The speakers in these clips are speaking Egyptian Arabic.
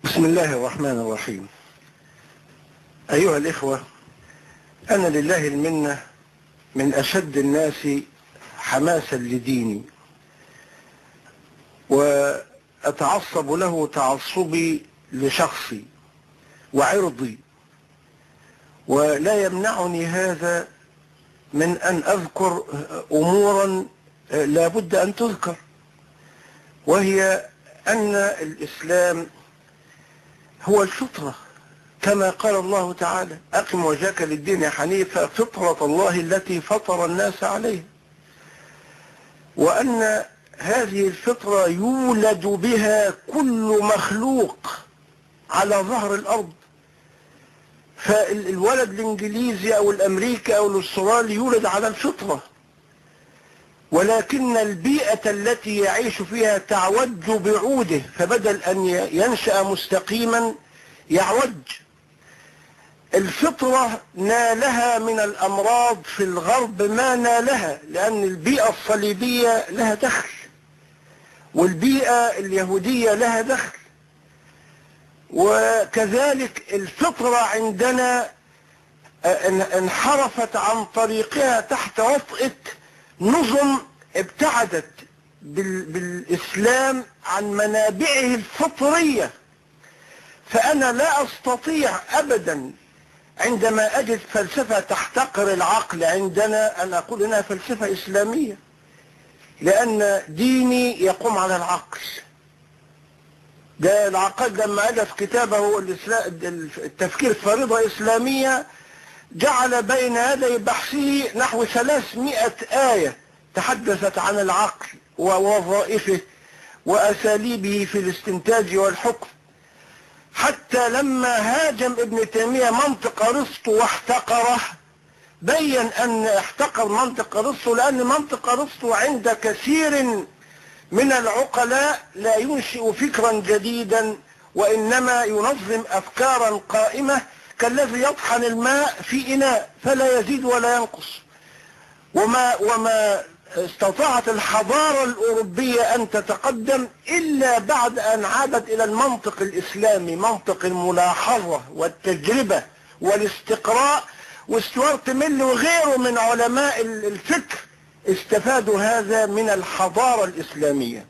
بسم الله الرحمن الرحيم أيها الإخوة أنا لله المنة من أشد الناس حماسا لديني وأتعصب له تعصبي لشخصي وعرضي ولا يمنعني هذا من أن أذكر أمورا لا بد أن تذكر وهي أن الإسلام هو الفطرة كما قال الله تعالى أقم وجهك للدين حنيفا فطرة الله التي فطر الناس عليها وأن هذه الفطرة يولد بها كل مخلوق على ظهر الأرض فالولد الإنجليزي أو الأمريكي أو الأسترالي يولد على الفطرة ولكن البيئة التي يعيش فيها تعوج بعوده فبدل أن ينشأ مستقيما يعوج الفطرة نالها من الأمراض في الغرب ما نالها لأن البيئة الصليبية لها دخل والبيئة اليهودية لها دخل وكذلك الفطرة عندنا انحرفت عن طريقها تحت وطئة نظم ابتعدت بالإسلام عن منابعه الفطرية فأنا لا أستطيع أبدا عندما أجد فلسفة تحتقر العقل عندنا أن أقول إنها فلسفة إسلامية لأن ديني يقوم على العقل ده العقاد لما ألف كتابه التفكير الفريضة إسلامية جعل بين يدي بحثه نحو 300 آية تحدثت عن العقل ووظائفه وأساليبه في الاستنتاج والحكم حتى لما هاجم ابن تيمية منطق أرسطو واحتقره بين أن احتقر منطق أرسطو لأن منطق أرسطو عند كثير من العقلاء لا ينشئ فكرا جديدا وإنما ينظم أفكارا قائمة كالذي يطحن الماء في إناء فلا يزيد ولا ينقص وما, وما استطاعت الحضارة الأوروبية أن تتقدم إلا بعد أن عادت إلى المنطق الإسلامي منطق الملاحظة والتجربة والاستقراء واستوارت ميل وغيره من علماء الفكر استفادوا هذا من الحضارة الإسلامية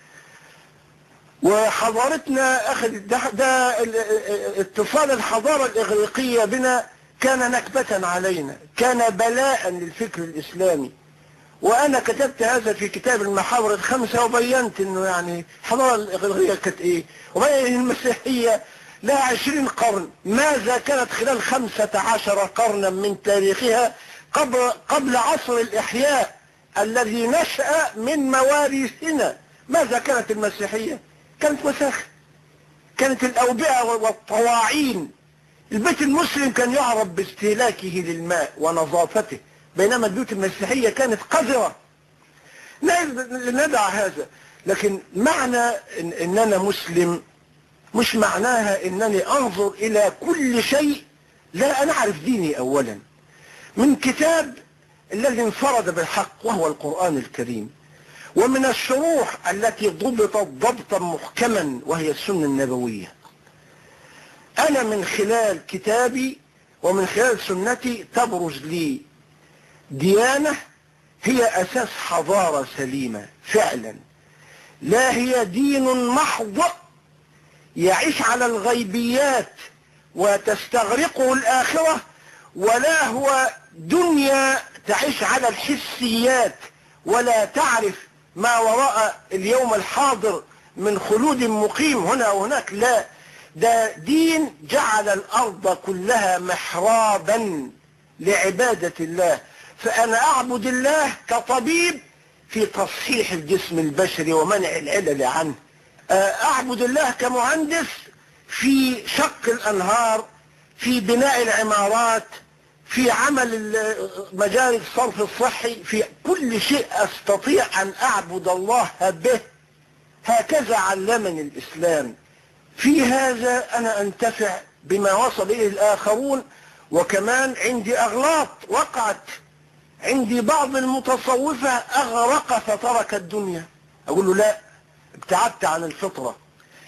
وحضارتنا أخذ ده, ده اتصال الحضارة الإغريقية بنا كان نكبة علينا كان بلاء للفكر الإسلامي وأنا كتبت هذا في كتاب المحاور الخمسة وبينت أنه يعني الحضارة الإغريقية كانت إيه وبين المسيحية لها عشرين قرن ماذا كانت خلال خمسة عشر قرنا من تاريخها قبل, قبل عصر الإحياء الذي نشأ من مواريثنا ماذا كانت المسيحية كانت وساخة كانت الأوبئة والطواعين البيت المسلم كان يعرف باستهلاكه للماء ونظافته بينما البيوت المسيحية كانت قذرة ندع هذا لكن معنى إن, إن أنا مسلم مش معناها إنني أنظر إلى كل شيء لا أنا أعرف ديني أولا من كتاب الذي انفرد بالحق وهو القرآن الكريم ومن الشروح التي ضبطت ضبطا محكما وهي السنة النبوية أنا من خلال كتابي ومن خلال سنتي تبرز لي ديانة هي أساس حضارة سليمة فعلا لا هي دين محض يعيش على الغيبيات وتستغرقه الآخرة ولا هو دنيا تعيش على الحسيات ولا تعرف ما وراء اليوم الحاضر من خلود مقيم هنا وهناك لا ده دين جعل الأرض كلها محرابا لعبادة الله فأنا أعبد الله كطبيب في تصحيح الجسم البشري ومنع العلل عنه أعبد الله كمهندس في شق الأنهار في بناء العمارات في عمل مجال الصرف الصحي في كل شيء أستطيع أن أعبد الله به هكذا علمني الإسلام في هذا أنا أنتفع بما وصل إليه الآخرون وكمان عندي أغلاط وقعت عندي بعض المتصوفة أغرق فترك الدنيا أقول له لا ابتعدت عن الفطرة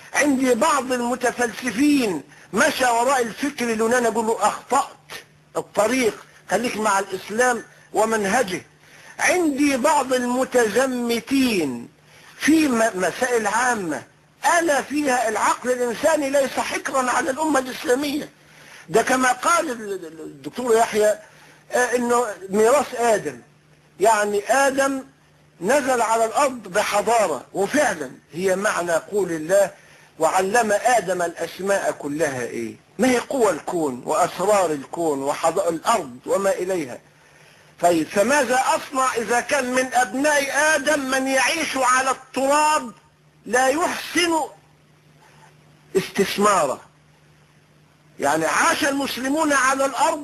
عندي بعض المتفلسفين مشى وراء الفكر اللي انا اقول له اخطأت الطريق خليك مع الاسلام ومنهجه عندي بعض المتزمتين في مسائل عامة ألا فيها العقل الإنساني ليس حكرا على الأمة الإسلامية ده كما قال الدكتور يحيى انه ميراث آدم يعني آدم نزل على الأرض بحضارة وفعلا هي معنى قول الله وعلم آدم الأسماء كلها إيه ما هي قوى الكون وأسرار الكون وحضارة الأرض وما إليها طيب فماذا أصنع إذا كان من أبناء آدم من يعيش على التراب لا يحسن استثماره يعني عاش المسلمون على الأرض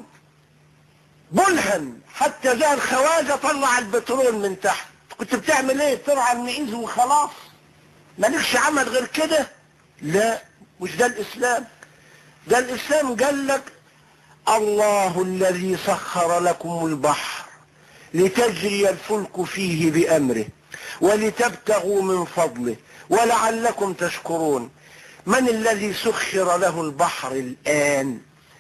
بلهن حتى جاء الخواجة طلع البترول من تحت كنت بتعمل ايه بترعى المعيز وخلاص مالكش عمل غير كده لا مش ده الإسلام ده الإسلام قال لك الله الذي سخر لكم البحر لتجري الفلك فيه بأمره ولتبتغوا من فضله ولعلكم تشكرون من الذي سخر له البحر الآن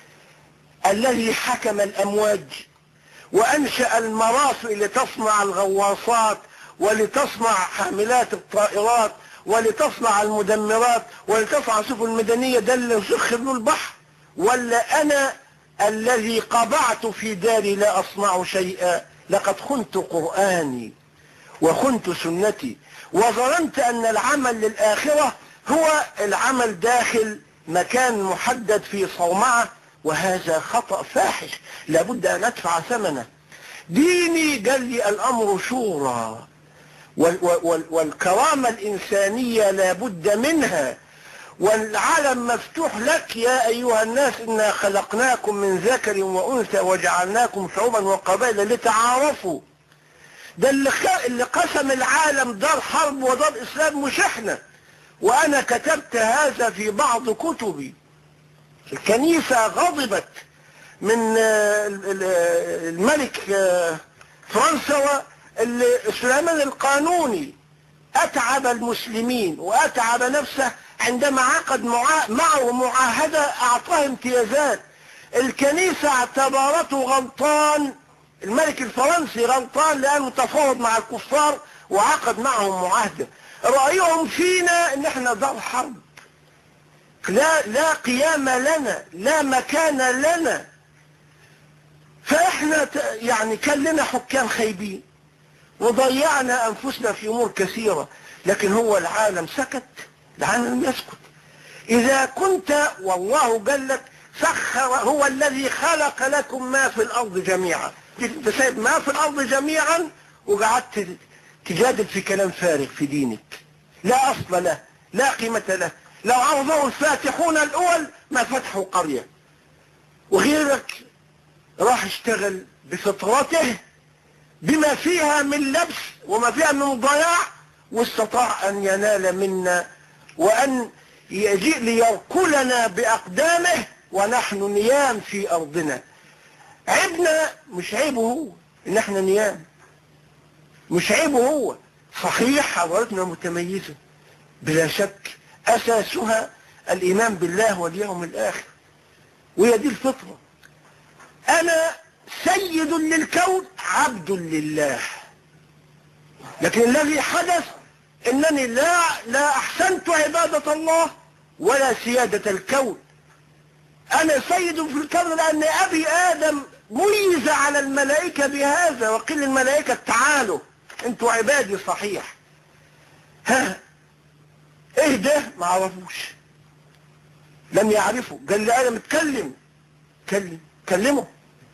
الذي حكم الأمواج وأنشأ المرافق لتصنع الغواصات ولتصنع حاملات الطائرات ولتصنع المدمرات ولتصنع السفن المدنية ده اللي سخر له البحر ولا أنا الذي قبعت في داري لا أصنع شيئا لقد خنت قرآني وخنت سنتي وظننت أن العمل للآخرة هو العمل داخل مكان محدد في صومعة وهذا خطأ فاحش لابد أن أدفع ثمنه ديني قال لي الأمر شورى والكرامة الإنسانية لابد منها والعالم مفتوح لك يا أيها الناس إنا خلقناكم من ذكر وأنثى وجعلناكم شعوبا وقبائل لتعارفوا ده اللي, اللي قسم العالم دار حرب ودار إسلام مش احنا وأنا كتبت هذا في بعض كتبي الكنيسة غضبت من الملك فرنسا الإسلامان القانوني أتعب المسلمين وأتعب نفسه عندما عقد معه معاهدة أعطاه امتيازات الكنيسة اعتبرته غلطان الملك الفرنسي غلطان لأنه تفاوض مع الكفار وعقد معهم معاهدة رأيهم فينا ان احنا دار حرب لا, لا قيام لنا لا مكان لنا فاحنا يعني كان لنا حكام خايبين وضيعنا انفسنا في امور كثيرة لكن هو العالم سكت العالم يسكت اذا كنت والله قال لك سخر هو الذي خلق لكم ما في الارض جميعا انت سايب ما في الارض جميعا وقعدت تجادل في كلام فارغ في دينك لا اصل له لا قيمة له لو عرضه الفاتحون الاول ما فتحوا قرية وغيرك راح اشتغل بفطرته بما فيها من لبس وما فيها من ضياع واستطاع ان ينال منا وان يجيء ليركلنا باقدامه ونحن نيام في ارضنا عيبنا مش عيبه هو ان احنا نيام مش عيبه هو صحيح حضارتنا متميزة بلا شك اساسها الايمان بالله واليوم الاخر وهي دي الفطرة انا سيد للكون عبد لله لكن الذي حدث انني لا لا احسنت عبادة الله ولا سيادة الكون انا سيد في الكون لان ابي ادم ميز على الملائكة بهذا وقيل الملائكة تعالوا انتوا عبادي صحيح ها ايه ده ما عرفوش لم يعرفوا قال لي ادم اتكلم كلم كلمه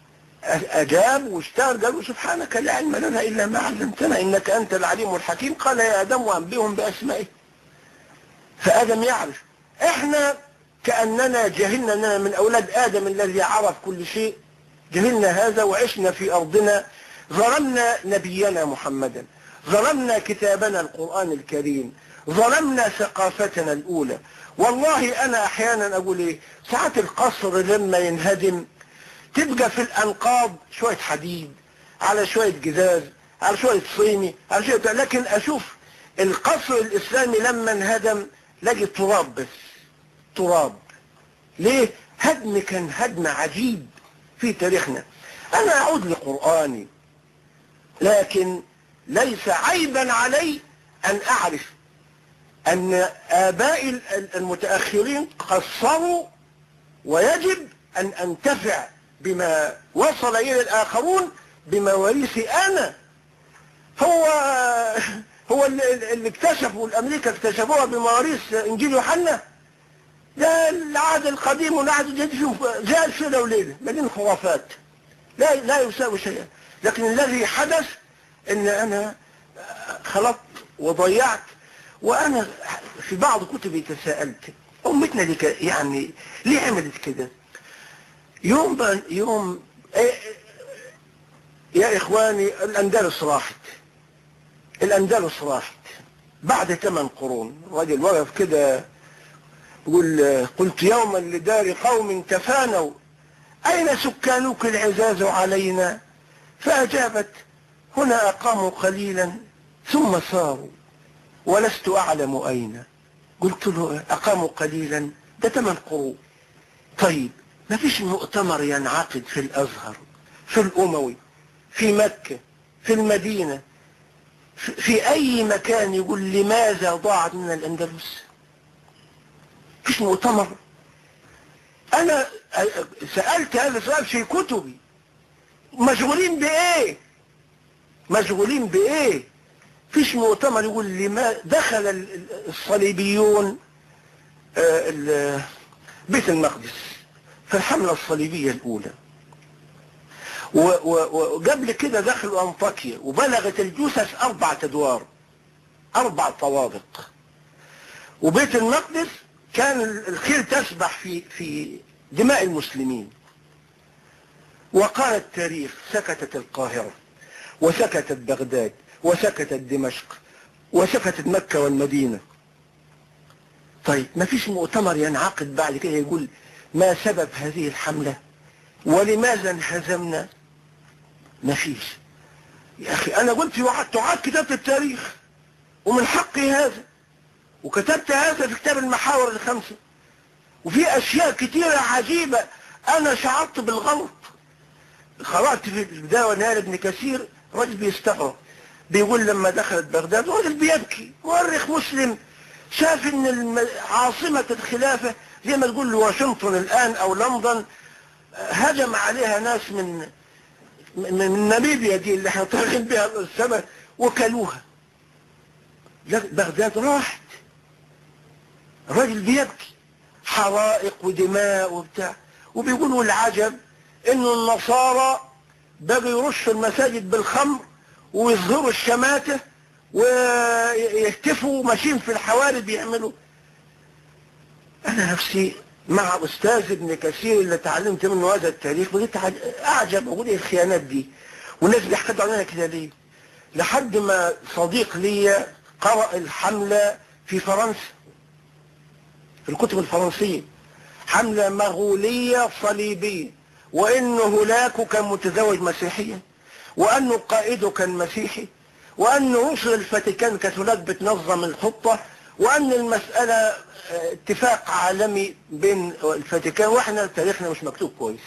اجاب واشتغل قالوا سبحانك لا علم لنا الا ما علمتنا انك انت العليم الحكيم قال يا ادم وانبئهم باسمائه فادم يعرف احنا كاننا جهلنا اننا من اولاد ادم الذي عرف كل شيء جهلنا هذا وعشنا في ارضنا ظلمنا نبينا محمدا ظلمنا كتابنا القرآن الكريم ظلمنا ثقافتنا الأولى والله أنا أحيانا أقول إيه ساعات القصر لما ينهدم تبقى في الأنقاض شوية حديد على شوية جزاز على شوية صيني على شوية لكن أشوف القصر الإسلامي لما انهدم لاقي تراب بس تراب ليه هدم كان هدم عجيب في تاريخنا انا اعود لقرآني لكن ليس عيبا علي ان اعرف ان ابائي المتأخرين قصروا ويجب ان انتفع بما وصل الى الاخرون بمواريثي انا هو هو اللي اللي اكتشفوا الامريكا اكتشفوها بمواريث انجيل يوحنا ده العهد القديم والعهد الجديد شوف زي كده وليله مليان خرافات لا لا يساوي شيئا لكن الذي حدث ان انا خلطت وضيعت وانا في بعض كتبي تساءلت امتنا دي ك- يعني ليه عملت كده يوم بقى يوم إيه يا اخواني الاندلس راحت الاندلس راحت بعد ثمان قرون الراجل وقف كده يقول قلت يوما لدار قوم تفانوا اين سكانك العزاز علينا فاجابت هنا اقاموا قليلا ثم صاروا ولست اعلم اين قلت له اقاموا قليلا ده ثمان قرون طيب ما فيش مؤتمر ينعقد في الازهر في الاموي في مكة في المدينة في- في اي مكان يقول لماذا ضاعت من الاندلس فيش مؤتمر انا سألت هذا السؤال في كتبي مشغولين بايه مشغولين بايه فيش مؤتمر يقول لما دخل ال- الصليبيون آه، ال- بيت المقدس في الحملة الصليبية الأولى و- و- وقبل كده دخلوا أنطاكيا وبلغت الجثث أربعة أدوار أربع طوابق وبيت المقدس كان ال- الخيل تسبح في في دماء المسلمين وقال التاريخ سكتت القاهرة وسكتت بغداد وسكتت دمشق وسكتت مكة والمدينة طيب ما فيش مؤتمر ينعقد بعد كده يقول ما سبب هذه الحملة ولماذا انهزمنا ما فيش يا أخي أنا قلت يعاد تعاد كتابة التاريخ ومن حقي هذا وكتبت هذا في كتاب المحاور الخمسة وفي أشياء كتيرة عجيبة أنا شعرت بالغلط قرأت في البداية ونهاية ابن كثير راجل بيستغرب بيقول لما دخلت بغداد راجل بيبكي مؤرخ مسلم شاف ان الم- عاصمة الخلافة زي ما تقول واشنطن الآن أو لندن هجم عليها ناس من من من ناميبيا دي اللي احنا طالعين بها السماء وكلوها لا، بغداد راحت الراجل بيبكي حرائق ودماء وبتاع وبيقولوا العجب انه النصارى بقوا يرشوا المساجد بالخمر ويظهروا الشماتة ويهتفوا ماشيين في الحواري بيعملوا انا نفسي مع استاذ ابن كثير اللي تعلمت منه هذا التاريخ بقيت عج- اعجب اقول ايه الخيانات دي والناس بيحكوا عننا كده ليه لحد ما صديق لي قرأ الحملة في فرنسا في الكتب الفرنسية حملة مغولية صليبية وانه هناك كان متزوج مسيحيا وانه قائده كان مسيحي وان رسل الفاتيكان كانت هناك بتنظم الخطة وان المسألة آه، اتفاق عالمي بين الفاتيكان واحنا تاريخنا مش مكتوب كويس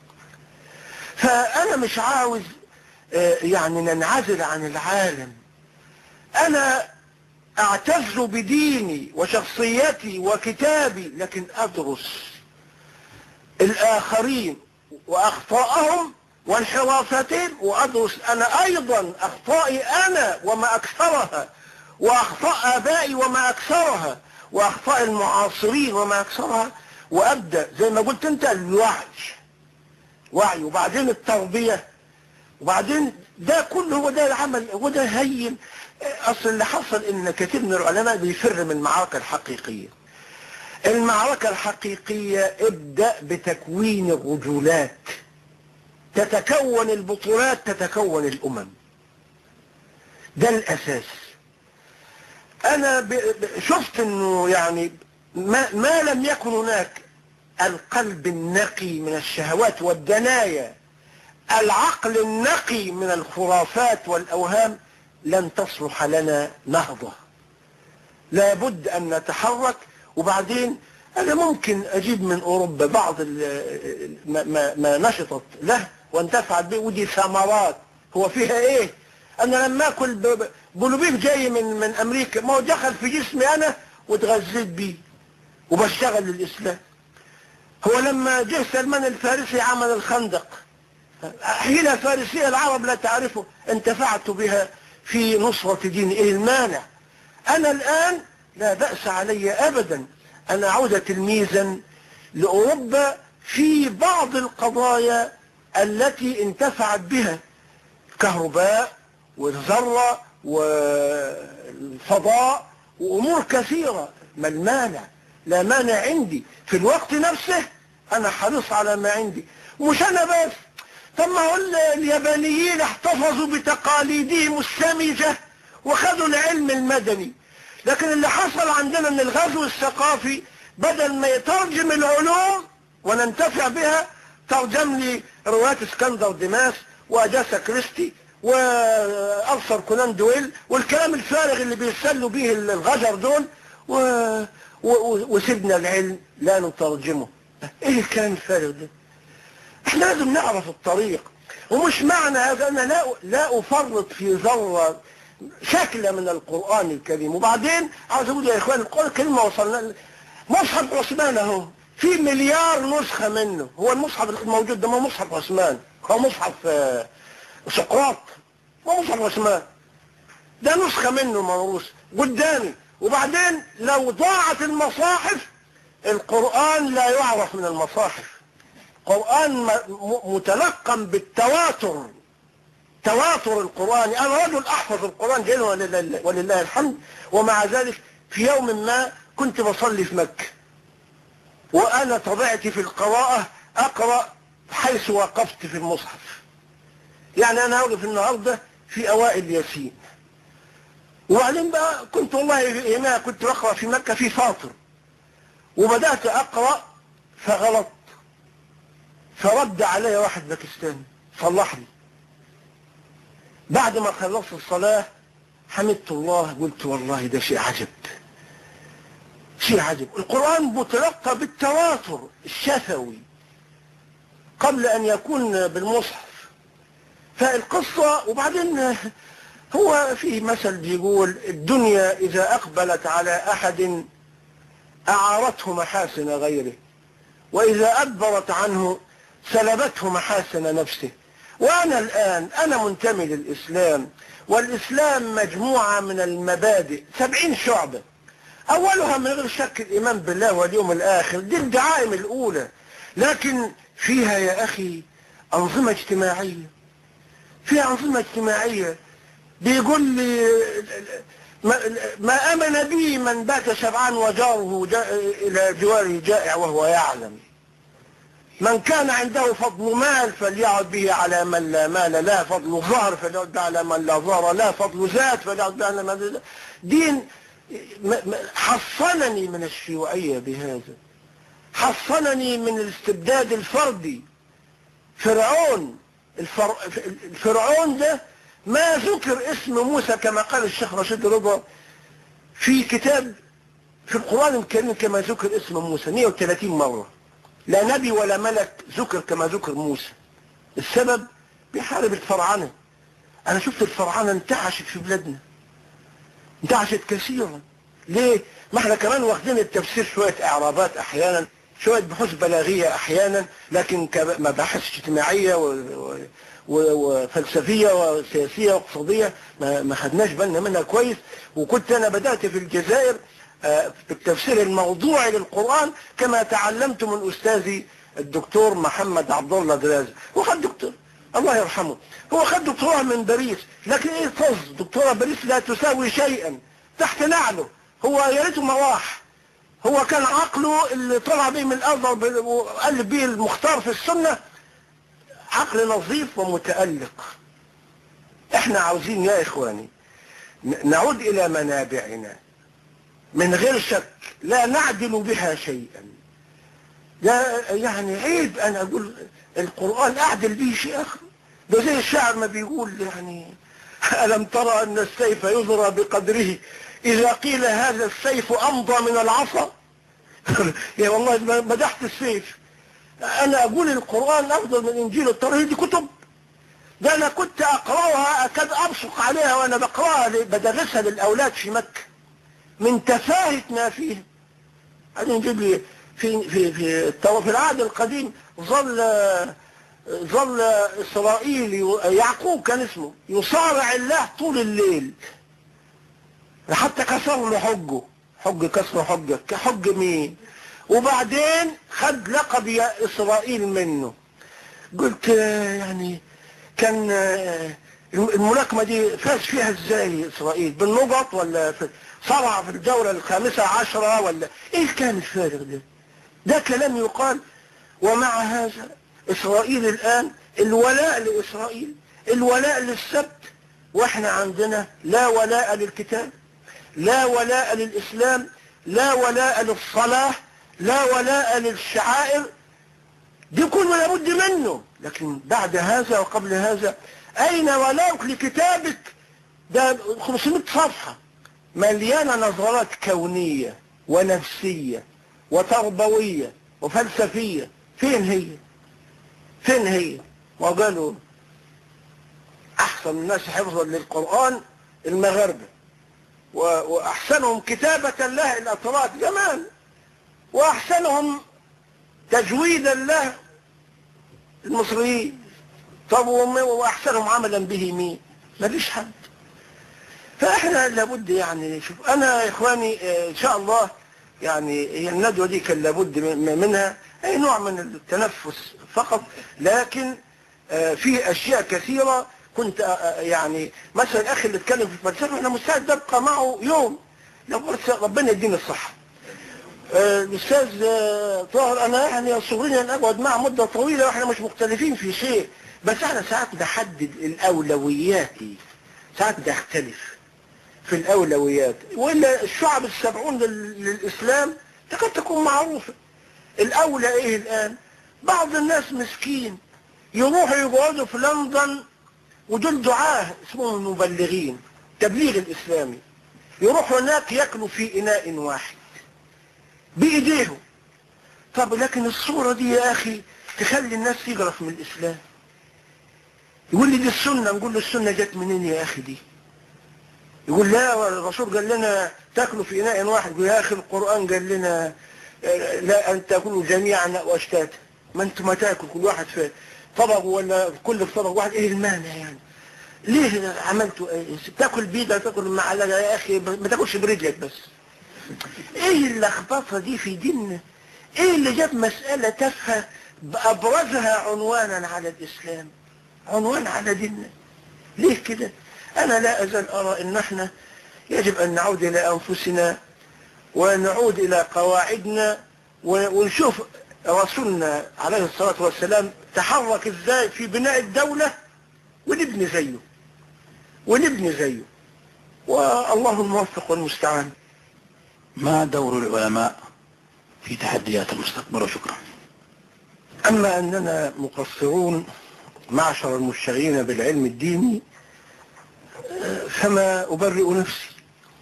فانا مش عاوز آه، يعني ننعزل عن العالم انا اعتز بديني وشخصيتي وكتابي لكن ادرس الاخرين واخطاءهم وانحرافاتهم وادرس انا ايضا اخطائي انا وما اكثرها واخطاء ابائي وما اكثرها واخطاء المعاصرين وما اكثرها وابدا زي ما قلت انت الوعي وعي وبعدين التربيه وبعدين ده كله هو ده العمل هو ده هين اصل اللي حصل ان كثير من العلماء بيفر من المعركة الحقيقية المعركة الحقيقية ابدأ بتكوين الرجولات تتكون البطولات تتكون الامم ده الاساس انا ب... ب... شفت انه يعني ما... ما لم يكن هناك القلب النقي من الشهوات والدنايا العقل النقي من الخرافات والأوهام لن تصلح لنا نهضة لابد أن نتحرك وبعدين أنا ممكن أجيب من أوروبا بعض ال- ما, ما, ما نشطت له وانتفعت به ودي ثمرات هو فيها إيه أنا لما أكل ب- ب- بلوبيف جاي من من أمريكا ما هو دخل في جسمي أنا واتغذيت بيه وبشتغل للإسلام هو لما جه سلمان الفارسي عمل الخندق حيلة فارسية العرب لا تعرفه انتفعت بها في نصرة دين ايه المانع انا الان لا بأس علي ابدا ان اعود تلميذا لاوروبا في بعض القضايا التي انتفعت بها الكهرباء والذرة والفضاء وامور كثيرة ما المانع لا مانع عندي في الوقت نفسه انا حريص على ما عندي مش انا بس طب ما هو ال- اليابانيين احتفظوا بتقاليدهم السمجة وخدوا العلم المدني لكن اللي حصل عندنا ان الغزو الثقافي بدل ما يترجم العلوم وننتفع بها ترجم لي روايات اسكندر ديماس واجاسا كريستي وارثر كونان دويل والكلام الفارغ اللي بيسلوا به الغجر دول و... و... و... وسيبنا العلم لا نترجمه ايه الكلام الفارغ ده احنا لازم نعرف الطريق ومش معنى هذا انا لا لا افرط في ذره شكل من القران الكريم وبعدين عاوز اقول يا اخوان القران الكريم ما وصلنا مصحف عثمان اهو في مليار نسخه منه هو المصحف الموجود ده ما هو مصحف عثمان هو مصحف آه، سقراط ما مصحف عثمان ده نسخه منه موروث قدامي وبعدين لو ضاعت المصاحف القران لا يعرف من المصاحف قرآن م- م- متلقم بالتواتر تواتر القرآن أنا رجل أحفظ القرآن جيدا ولله, ولله الحمد ومع ذلك في يوم ما كنت بصلي في مكة وأنا طبيعتي في القراءة أقرأ حيث وقفت في المصحف يعني أنا أوقف النهاردة في أوائل ياسين وبعدين بقى كنت والله هنا كنت بقرأ في مكة في فاطر وبدأت أقرأ فغلطت فرد علي واحد باكستاني صلح لي بعد ما خلصت الصلاة حمدت الله قلت والله ده شيء عجب شيء عجب القرآن متلقى بالتواتر الشفوي قبل أن يكون بالمصحف فالقصة وبعدين هو في مثل بيقول الدنيا إذا أقبلت على أحد أعارته محاسن غيره وإذا أدبرت عنه سلبته محاسن نفسه وأنا الآن أنا منتمي للإسلام والإسلام مجموعة من المبادئ سبعين شعبة أولها من غير شك الإيمان بالله واليوم الآخر دي الدعائم الأولى لكن فيها يا أخي أنظمة اجتماعية فيها أنظمة اجتماعية بيقول لي ما, ما أمن بي من بات شبعان وجاره جاء إلى جواره جائع وهو يعلم من كان عنده فضل مال فليعد به على من لا مال لا فضل ظهر فليعد به على من لا ظهر لا فضل ذات فليعد به على من لا دين م- م- حصنني من الشيوعية بهذا حصنني من الاستبداد الفردي فرعون الفر... الفرعون ده ما ذكر اسم موسى كما قال الشيخ رشيد رضا في كتاب في القرآن الكريم كما ذكر اسم موسى 130 مرة لا نبي ولا ملك ذكر كما ذكر موسى السبب بيحارب الفرعنة انا شفت الفرعنة انتعشت في بلادنا انتعشت كثيرا ليه ما احنا كمان واخدين التفسير شوية اعرابات احيانا شوية بحوث بلاغية احيانا لكن كمباحث اجتماعية و... و... و- وفلسفية وسياسية واقتصادية ما ما خدناش بالنا منها كويس وكنت انا بدأت في الجزائر آه، في التفسير الموضوعي للقرآن كما تعلمت من أستاذي الدكتور محمد عبد الله دراز هو خد دكتور الله يرحمه هو خد دكتوراه من باريس لكن ايه طز دكتوراه باريس لا تساوي شيئا تحت نعله هو يا ريته ما راح هو كان عقله اللي طلع به من الازهر ب- وقلب به المختار في السنه عقل نظيف ومتالق احنا عاوزين يا اخواني ن- نعود الى منابعنا من غير شك لا نعدل بها شيئا لا يعني عيب انا اقول القرآن اعدل به شيء اخر ده زي الشاعر ما بيقول يعني ألم ترى أن السيف يضرى بقدره إذا قيل هذا السيف أمضى من العصا يا والله مدحت السيف أنا أقول القرآن أفضل من الإنجيل والتوراة دي كتب ده أنا كنت أقرأها أكاد أبصق عليها وأنا بقرأها بدرسها للأولاد في مكة من تفاهة ما فيها بعدين نجيب لي في في في في العهد القديم ظل ظل إسرائيل يعقوب كان اسمه يصارع الله طول الليل حتى كسر له حجه حج كسر حجك حج مين وبعدين خد لقب يا إسرائيل منه قلت يعني كان الملاكمة دي فاز فيها ازاي إسرائيل بالنقط ولا في صرع في الجولة الخامسة عشرة ولا ايه كان الفارق ده ده كلام يقال ومع هذا إسرائيل الآن الولاء لإسرائيل الولاء للسبت واحنا عندنا لا ولاء للكتاب لا ولاء للإسلام لا ولاء للصلاة لا ولاء للشعائر دي كله لابد منه لكن بعد هذا وقبل هذا أين ولاؤك لكتابك ده 500 صفحة مليانة نظرات كونية ونفسية وتربوية وفلسفية فين هي فين هي وقالوا أحسن الناس حفظا للقرآن المغاربة وأحسنهم كتابة له الأطراف جمال وأحسنهم تجويدا له المصريين طب وأحسنهم عملا به مين مفيش حد فإحنا لابد يعني شوف أنا يا إخواني إن شاء الله يعني هي الندوة دي كان لابد منها أي نوع من التنفس فقط لكن في أشياء كثيرة كنت يعني مثلا الأخ اللي اتكلم في الفلسفة أنا مستعد أبقى معه يوم لو ربنا يديني الصحة الأستاذ طاهر أنا يعني يصغرني أن أقعد معه مدة طويلة وإحنا مش مختلفين في شيء بس احنا ساعات نحدد الأولويات ساعات نختلف في الأولويات وإلا الشعب السبعون للإسلام تكاد تكون معروفة الأولى إيه الآن بعض الناس مسكين يروحوا يقعدوا في لندن ودول دعاه اسمهم المبلغين تبليغ الإسلامي يروحوا هناك ياكلوا في إناء واحد بإيديهم طب لكن الصورة دي يا أخي تخلي الناس تجرف من الإسلام يقول لي دي السنة نقول له السنة جت منين يا أخي دي يقول لا الرسول قال لنا تاكلوا في إناء واحد يقول يا أخي القرآن قال لنا لا أن تأكلوا جميعا واشتاتا ما أنتم ما تاكل كل واحد في طبق ولا كل في طبق واحد إيه المانع يعني ليه عملتوا إيه؟ تاكل بيدك تاكل معلقة يا أخي ما تاكلش برجلك بس ايه اللخبطة دي في ديننا ايه اللي جاب مسألة تافهة بأبرزها عنوانا على الإسلام عنوان على ديننا ليه كده أنا لا أزال أرى إن احنا يجب أن نعود إلى أنفسنا ونعود إلى قواعدنا ونشوف رسولنا عليه الصلاة والسلام تحرك ازاي في بناء الدولة ونبني زيه ونبني زيه والله الموفق والمستعان ما دور العلماء في تحديات المستقبل وشكرا أما أننا مقصرون معشر المشتغلين بالعلم الديني فما أبرئ نفسي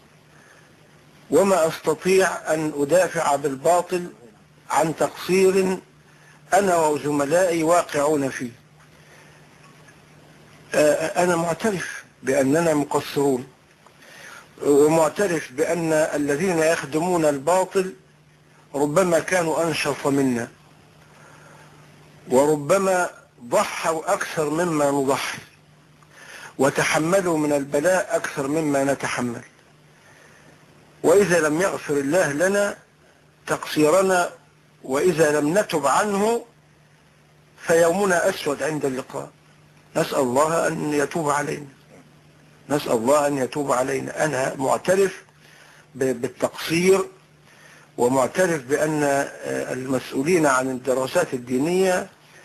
وما أستطيع أن أدافع بالباطل عن تقصير أنا وزملائي واقعون فيه أنا معترف بأننا مقصرون ومعترف بأن الذين يخدمون الباطل ربما كانوا أنشط منا وربما ضحوا أكثر مما نضحي وتحملوا من البلاء أكثر مما نتحمل وإذا لم يغفر الله لنا تقصيرنا وإذا لم نتب عنه فيومنا أسود عند اللقاء نسأل الله أن يتوب علينا نسأل الله أن يتوب علينا أنا معترف بالتقصير ومعترف بأن المسؤولين عن الدراسات الدينية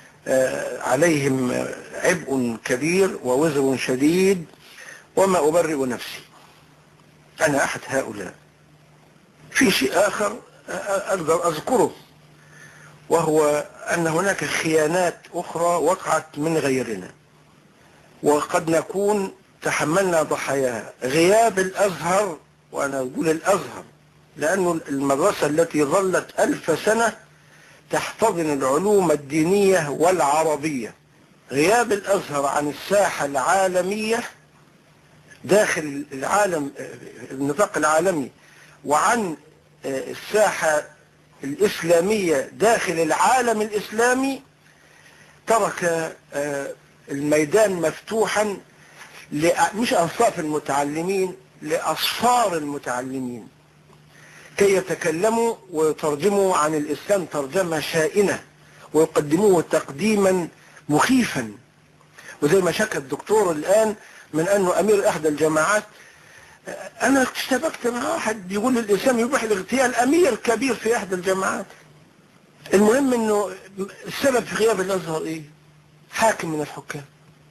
عليهم عبء كبير ووزر شديد وما أبرئ نفسي أنا أحد هؤلاء في شيء آخر أقدر أذكره وهو أن هناك خيانات أخرى وقعت من غيرنا وقد نكون تحملنا ضحاياها غياب الأزهر وأنا أقول الأزهر لأنه المدرسة التي ظلت ألف سنة تحتضن العلوم الدينية والعربية غياب الأزهر عن الساحة العالمية داخل العالم النطاق العالمي وعن الساحة الإسلامية داخل العالم الإسلامي ترك الميدان مفتوحا مش أنصاف المتعلمين لأصفار المتعلمين كي يتكلموا ويترجموا عن الإسلام ترجمة شائنة ويقدموه تقديما مخيفا وزي ما شكى الدكتور الآن من أنه أمير إحدى الجماعات أنا اشتبكت مع واحد يقول الإسلام يبيح الاغتيال أمير كبير في إحدى الجماعات المهم أنه السبب في غياب الأزهر إيه حاكم من الحكام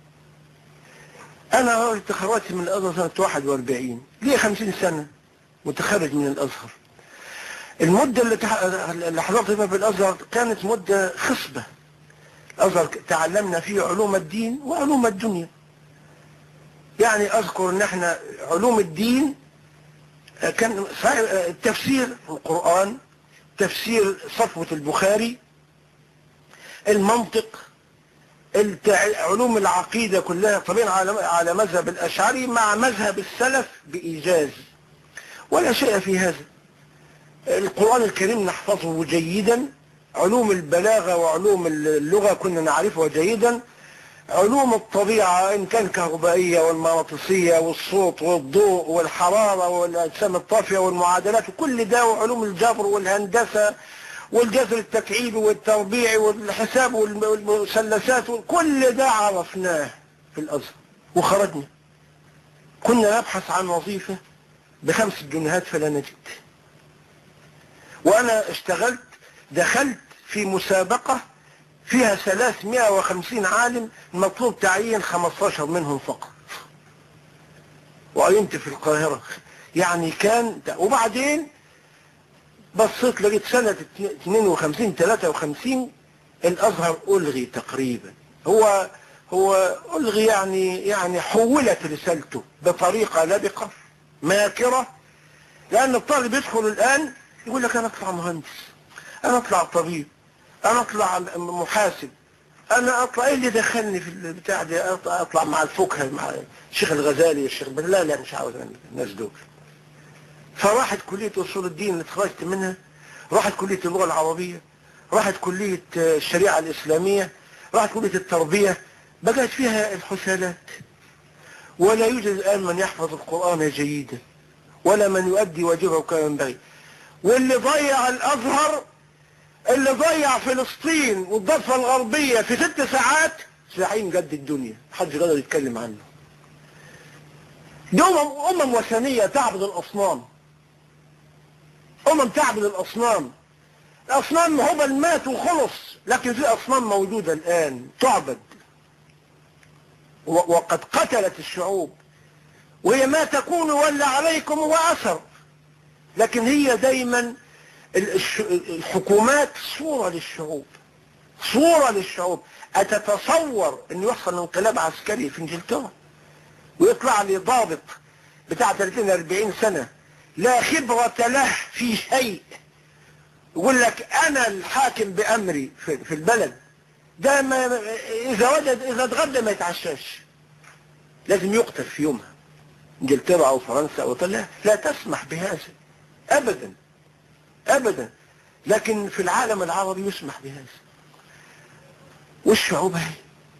أنا تخرجت من الأزهر سنة 41 لي 50 سنة متخرج من الأزهر المدة اللي, تح... اللي حضرت فيها في الأزهر كانت مدة خصبة الأزهر تعلمنا فيه علوم الدين وعلوم الدنيا يعني أذكر أن احنا علوم الدين كان التفسير القرآن تفسير صفوة البخاري المنطق علوم العقيدة كلها طبعا على مذهب الأشعري مع مذهب السلف بإيجاز ولا شيء في هذا القرآن الكريم نحفظه جيدا علوم البلاغة وعلوم اللغة كنا نعرفها جيدا علوم الطبيعة إن كان كهربائية والمغناطيسية والصوت والضوء والحرارة والأجسام الطافية والمعادلات وكل ده وعلوم الجبر والهندسة والجذر التكعيبي والتربيعي والحساب والمثلثات كل ده عرفناه في الأزهر وخرجنا كنا نبحث عن وظيفة بخمس جنيهات فلا نجد وأنا اشتغلت دخلت في مسابقة فيها 350 عالم مطلوب تعيين 15 منهم فقط وعينت في القاهرة يعني كان وبعدين بصيت لقيت سنة 52 53 الأزهر ألغي تقريبا هو هو ألغي يعني يعني حولت رسالته بطريقة لبقة ماكرة لأن الطالب يدخل الآن يقول لك أنا أطلع مهندس أنا أطلع طبيب أنا أطلع محاسب أنا أطلع إيه اللي دخلني في البتاع دي أطلع مع الفكهة مع الشيخ الغزالي الشيخ لا لا مش عاوز الناس دول فراحت كلية أصول الدين اللي اتخرجت منها راحت كلية اللغة العربية راحت كلية الشريعة الإسلامية راحت كلية التربية بقت فيها الحسالات ولا يوجد الآن من يحفظ القرآن جيدا ولا من يؤدي واجبه كما ينبغي واللي ضيع الأزهر اللي ضيع فلسطين والضفة الغربية في ست ساعات زعيم جد الدنيا محدش قادر يتكلم عنه دي أمم, أمم وثنية تعبد الأصنام أمم تعبد الأصنام الأصنام هبل مات وخلص لكن في أصنام موجودة الآن تعبد وقد قتلت الشعوب وهي ما تكون ولا عليكم وأثر لكن هي دايما الحكومات صورة للشعوب صورة للشعوب أتتصور أن يحصل انقلاب عسكري في انجلترا ويطلع لي ضابط بتاع 30-40 سنة لا خبرة له في شيء يقول لك أنا الحاكم بأمري في البلد ده ما إذا وجد إذا اتغدى ما يتعشاش لازم يقتل في يومها انجلترا أو فرنسا أو لا لا تسمح بهذا أبدا أبدا لكن في العالم العربي يسمح بهذا والشعوب هي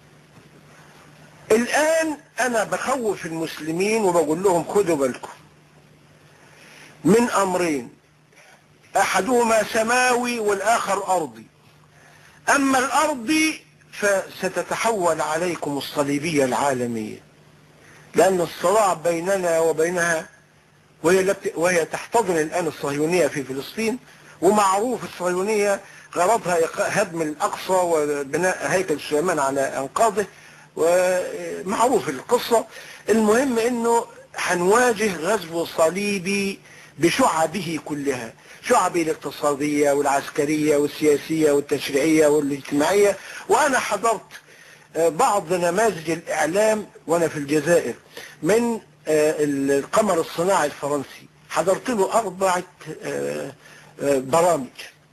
الآن أنا بخوف المسلمين وبقول لهم خدوا بالكم من أمرين أحدهما سماوي والآخر أرضي أما الأرضي فستتحول عليكم الصليبية العالمية لأن الصراع بيننا وبينها وهي, وهي تحتضن الآن الصهيونية في فلسطين ومعروف الصهيونية غرضها هدم الأقصى وبناء هيكل سليمان على أنقاضه ومعروف القصة المهم أنه هنواجه غزو صليبي بشعبه كلها شعبه الاقتصادية والعسكرية والسياسية والتشريعية والاجتماعية وأنا حضرت بعض نماذج الإعلام وأنا في الجزائر من القمر الصناعي الفرنسي حضرت له أربعة آه، آه، برامج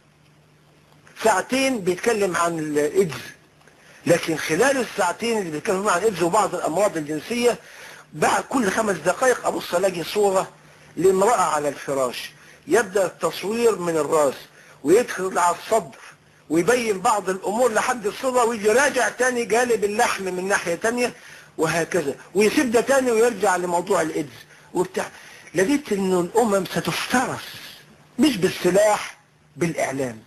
ساعتين بيتكلم عن الإيدز لكن خلال الساعتين اللي بيتكلم عن الإيدز وبعض الأمراض الجنسية بعد كل خمس دقائق أبص ألاقي صورة لامرأة على الفراش يبدأ التصوير من الراس ويدخل على الصدر ويبين بعض الأمور لحد الصدر ويجي راجع تاني جانب اللحم من ناحية تانية وهكذا ويسيب ده تاني ويرجع لموضوع الإيدز وبتاع لقيت إنه الأمم ستفترس مش بالسلاح بالإعلام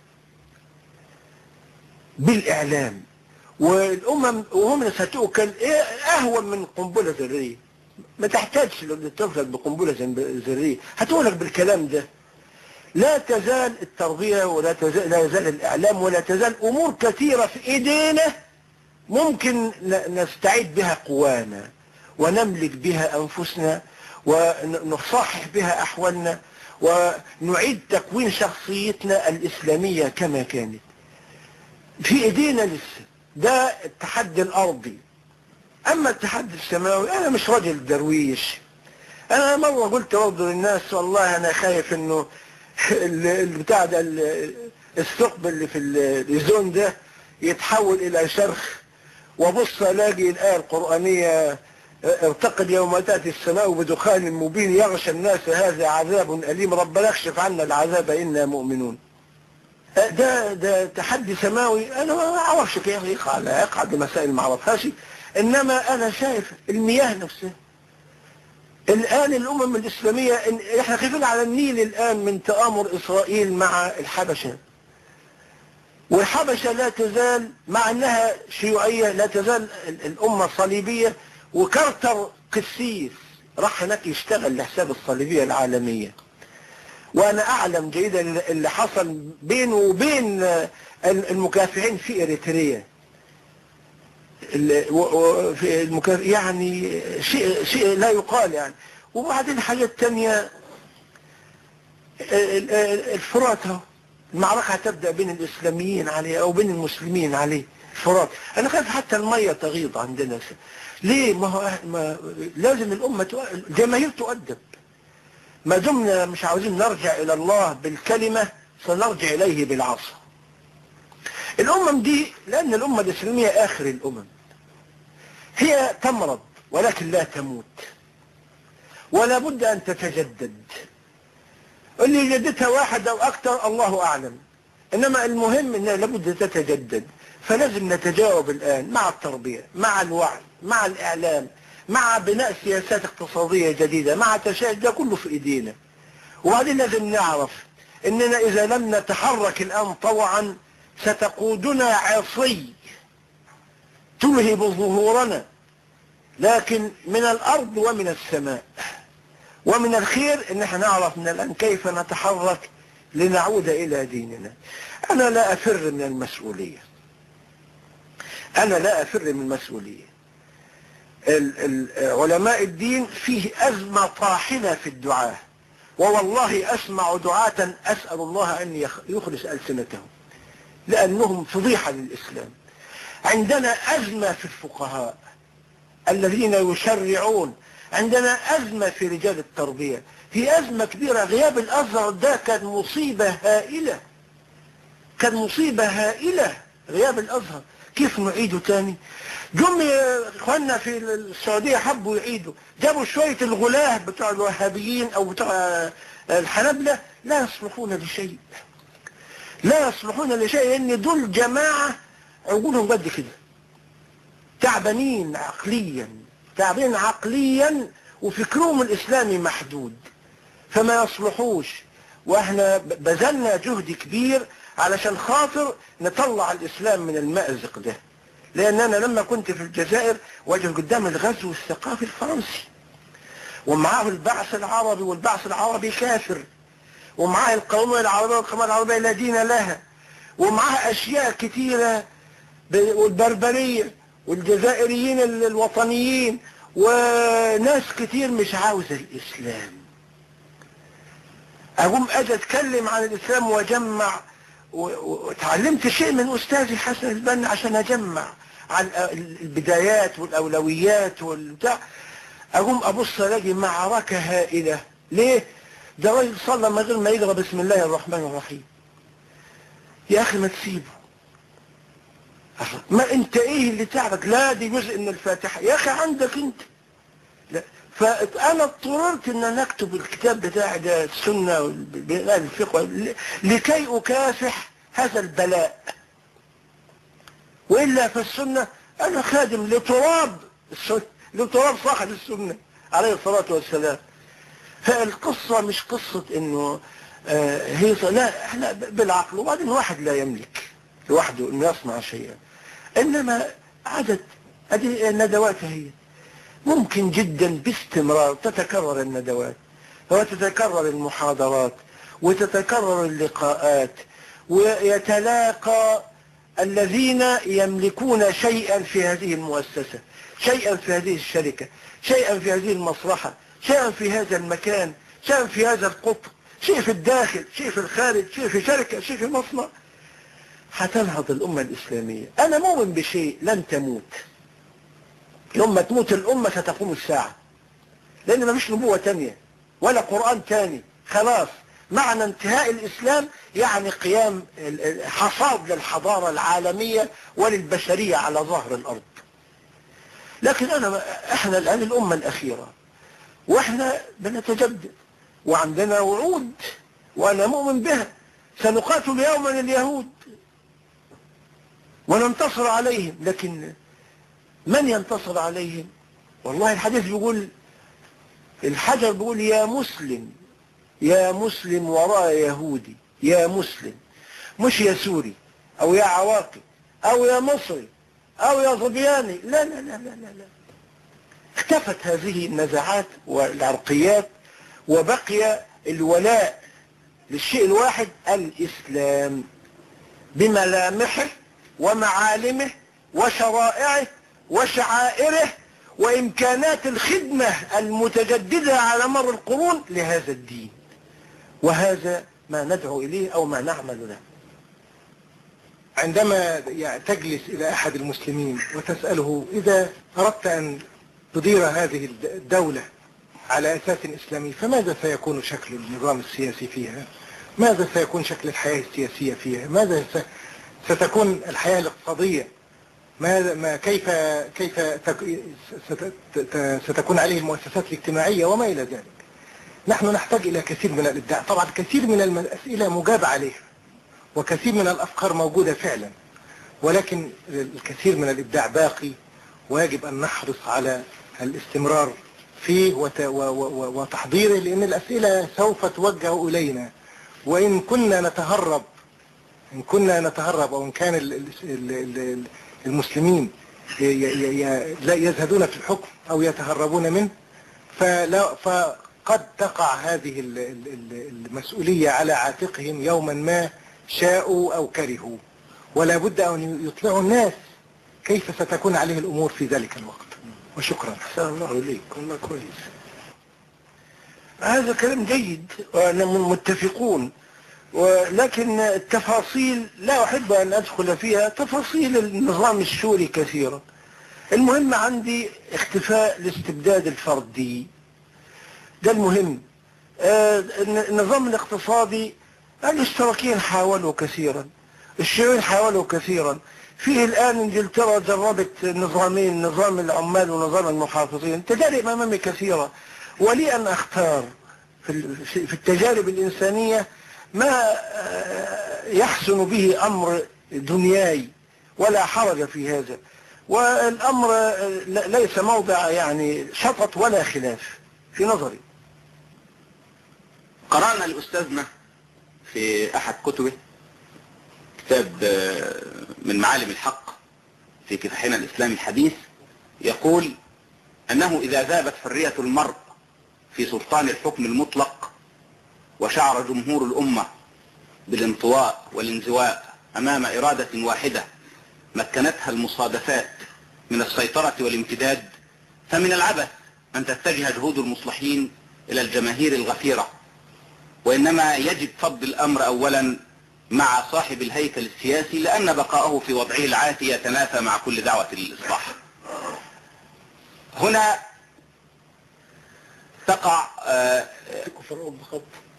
بالإعلام والأمم وهم ستؤكل إيه أهون من قنبلة ذرية ما تحتاجش لو تغلق بقنبلة ذرية هتقولك بالكلام ده لا تزال التربية ولا تزال لا يزال الإعلام ولا تزال أمور كثيرة في إيدينا ممكن ن- نستعيد بها قوانا ونملك بها أنفسنا ونصحح بها أحوالنا ونعيد تكوين شخصيتنا الإسلامية كما كانت في ايدينا لسه ده التحدي الارضي اما التحدي السماوي انا مش راجل درويش انا مرة قلت برضه للناس والله انا خايف انه ال- البتاع ده ال- الثقب اللي في ال- الزون ده يتحول الى شرخ وابص الاقي الايه القرانيه ارتقد يوم تاتي السماء بدخان مبين يغشى الناس هذا عذاب اليم ربنا اكشف عنا العذاب انا مؤمنون ده ده تحدي سماوي انا ما اعرفش كيف يقع لا يقع بمسائل ما اعرفهاش انما انا شايف المياه نفسها الان الامم الاسلاميه إن- احنا خايفين على النيل الان من تامر اسرائيل مع الحبشه والحبشه لا تزال مع انها شيوعيه لا تزال ال- الامه صليبيه وكارتر قسيس راح هناك يشتغل لحساب الصليبيه العالميه وانا اعلم جيدا اللي حصل بينه وبين المكافحين في اريتريا ال- و- و- في المكاف يعني شيء شيء لا يقال يعني وبعدين حاجات تانية ال- ال- الفرات اهو المعركة هتبدأ بين الإسلاميين عليه أو بين المسلمين عليه الفرات أنا خايف حتى المية تغيض عندنا ليه ما هو ما لازم الأمة تؤ- الجماهير تؤدب ما دمنا مش عاوزين نرجع إلى الله بالكلمة سنرجع إليه بالعصا الأمم دي لأن الأمة الإسلامية آخر الأمم هي تمرض ولكن لا تموت ولا بد أن تتجدد اللي يجددها واحد أو أكثر الله أعلم إنما المهم أنها لابد تتجدد فلازم نتجاوب الآن مع التربية مع الوعي مع الإعلام مع بناء سياسات اقتصادية جديدة مع تشاهد ده كله في إيدينا وبعدين لازم نعرف إننا إذا لم نتحرك الآن طوعا ستقودنا عصي تلهب ظهورنا لكن من الأرض ومن السماء ومن الخير ان احنا نعرف من الان كيف نتحرك لنعود الى ديننا انا لا افر من المسؤولية انا لا افر من المسؤولية ال- ال- علماء الدين فيه ازمة طاحنة في الدعاء ووالله اسمع دعاة اسأل الله ان يخ- يخلص السنتهم لانهم فضيحة للاسلام عندنا ازمة في الفقهاء الذين يشرعون عندنا أزمة في رجال التربية في أزمة كبيرة غياب الأزهر ده كان مصيبة هائلة كان مصيبة هائلة غياب الأزهر كيف نعيده تاني جم اخواننا في السعودية حبوا يعيدوا جابوا شوية الغلاة بتوع الوهابيين او بتوع الحنابلة لا يصلحون لشيء لا يصلحون لشيء ان دول جماعة عقولهم قد كده تعبانين عقليا تعبانين عقليا وفكرهم الاسلامي محدود فما يصلحوش واحنا بذلنا جهد كبير علشان خاطر نطلع الاسلام من المأزق ده لان انا لما كنت في الجزائر واجه قدام الغزو الثقافي الفرنسي ومعاه البعث العربي والبعث العربي كافر ومعاه القومية العربية والقومية العربية لا دين لها ومعاه اشياء كتيرة والبربرية والجزائريين الوطنيين وناس كتير مش عاوزة الاسلام اقوم اجي اتكلم عن الاسلام واجمع وتعلمت شيء من استاذي حسن البنا عشان اجمع عن البدايات والاولويات والبتاع اقوم ابص الاقي معركة هائلة ليه ده راجل صلى من غير ما يقرا بسم الله الرحمن الرحيم يا اخي ما تسيبه ما انت ايه اللي تعبك لا دي جزء من الفاتحة يا اخي عندك انت لا فانا اضطررت ان انا اكتب الكتاب بتاعي ده السنة والبناء الفقه لكي اكافح هذا البلاء والا في السنة انا خادم لتراب السنة لتراب صاحب السنة عليه الصلاة والسلام فالقصة مش قصة انه آه هي لا احنا بالعقل وبعدين واحد لا يملك لوحده انه يصنع شيئا انما عدد هذه الندوات هي ممكن جدا باستمرار تتكرر الندوات وتتكرر المحاضرات وتتكرر اللقاءات ويتلاقى الذين يملكون شيئا في هذه المؤسسة شيئا في هذه الشركة شيئا في هذه المصلحة شيئا في هذا المكان شيئا في هذا القطر شيء في الداخل شيء في الخارج شيء في شركة شيء في مصنع هتنهض الأمة الإسلامية أنا مؤمن بشيء لن تموت يوم ما تموت الأمة ستقوم الساعة لأن ما فيش نبوة تانية ولا قرآن تاني خلاص معنى انتهاء الإسلام يعني قيام حصاد للحضارة العالمية وللبشرية على ظهر الأرض لكن أنا إحنا الآن الأمة الأخيرة وإحنا بنتجدد وعندنا وعود وأنا مؤمن بها سنقاتل يوما اليهود وننتصر عليهم لكن من ينتصر عليهم والله الحديث بيقول الحجر بيقول يا مسلم يا مسلم وراء يهودي يا مسلم مش يا سوري او يا عواقي او يا مصري او يا ظبياني لا لا لا لا لا, لا. اختفت هذه النزاعات والعرقيات وبقي الولاء للشيء الواحد الإسلام بملامحه ومعالمه وشرائعه وشعائره وإمكانات الخدمة المتجددة على مر القرون لهذا الدين وهذا ما ندعو إليه أو ما نعمل له عندما تجلس إلى أحد المسلمين وتسأله إذا أردت أن تدير هذه الدولة على أساس إسلامي فماذا سيكون شكل النظام السياسي فيها ماذا سيكون شكل الحياة السياسية فيها ماذا ستكون الحياة الاقتصادية ماذا ما كيف كيف ستكون عليه المؤسسات الاجتماعية وما إلى ذلك نحن نحتاج إلى كثير من الإبداع طبعا كثير من الأسئلة مجاب عليها وكثير من الأفكار موجودة فعلا ولكن الكثير من الإبداع باقي ويجب أن نحرص على الاستمرار فيه وتحضيره لأن الأسئلة سوف توجه إلينا وإن كنا نتهرب إن كنا نتهرب أو إن كان المسلمين يزهدون في الحكم أو يتهربون منه فلا فقد تقع هذه المسؤولية على عاتقهم يوما ما شاءوا أو كرهوا ولا بد أن يطلعوا الناس كيف ستكون عليه الأمور في ذلك الوقت وشكرا أحسن الله إليك والله كويس هذا كلام جيد وأنا متفقون ولكن التفاصيل لا أحب أن أدخل فيها تفاصيل النظام السوري كثيرة المهم عندي اختفاء الاستبداد الفردي ده المهم النظام الاقتصادي الاشتراكيين حاولوا كثيرا الشيوعيين حاولوا كثيرا فيه الآن انجلترا جربت نظامين نظام العمال ونظام المحافظين تجارب أمامي كثيرة ولي أن أختار في التجارب الإنسانية ما يحسن به أمر دنياي ولا حرج في هذا والأمر ليس موضع يعني شطط ولا خلاف في نظري قرأنا لأستاذنا في أحد كتبه كتاب من معالم الحق في كفاحنا الإسلامي الحديث يقول أنه إذا ذابت حرية المرء في سلطان الحكم المطلق وشعر جمهور الأمة بالانطواء والانزواء أمام إرادة واحدة مكنتها المصادفات من السيطرة والامتداد فمن العبث أن تتجه جهود المصلحين إلى الجماهير الغفيرة وإنما يجب فض الأمر أولا مع صاحب الهيكل السياسي لأن بقاءه في وضعه العافي يتنافى مع كل دعوة للإصلاح هنا تقع في الأرض خط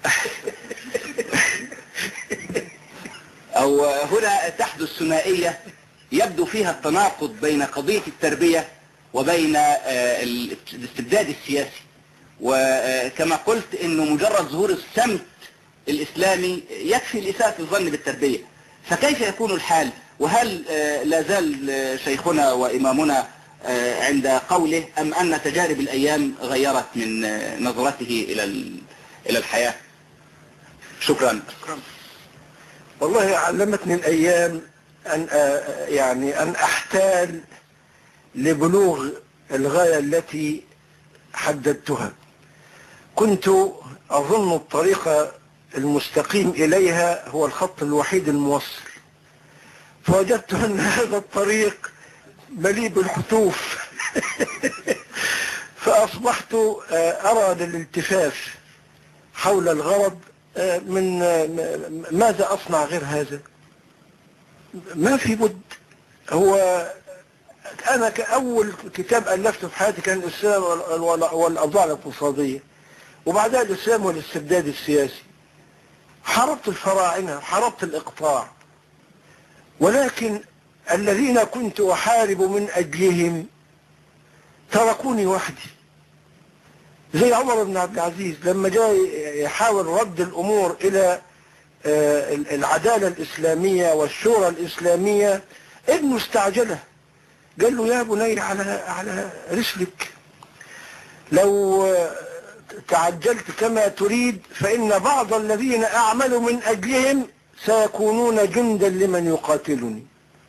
أو هنا تحدث ثنائية يبدو فيها التناقض بين قضية التربية وبين آه، الاستبداد السياسي وكما قلت انه مجرد ظهور السمت الاسلامي يكفي لإساءة الظن بالتربية فكيف يكون الحال وهل آه، لا زال آه، شيخنا وإمامنا آه، عند قوله أم أن تجارب الأيام غيرت من آه، نظرته إلى ال- إلى الحياة شكرا والله علمتني الأيام أن آه، يعني أن أحتال لبلوغ الغاية التي حددتها كنت أظن الطريق المستقيم إليها هو الخط الوحيد الموصل فوجدت أن هذا الطريق مليء بالحتوف فأصبحت آه، أرى للالتفاف حول الغرض آه، من آه، م- ماذا أصنع غير هذا ما في بد هو أنا كأول كتاب ألفته في حياتي كان الإسلام وال- وال- والأوضاع الاقتصادية وبعدها الإسلام والاستبداد السياسي حاربت الفراعنة حاربت الإقطاع ولكن الذين كنت أحارب من أجلهم تركوني وحدي زي عمر بن عبد العزيز لما جاء يحاول رد الأمور إلى آه، العدالة الإسلامية والشورى الإسلامية ابنه استعجله قال له يا بني على على رسلك لو آه، تعجلت كما تريد فإن بعض الذين أعمل من أجلهم سيكونون جندا لمن يقاتلني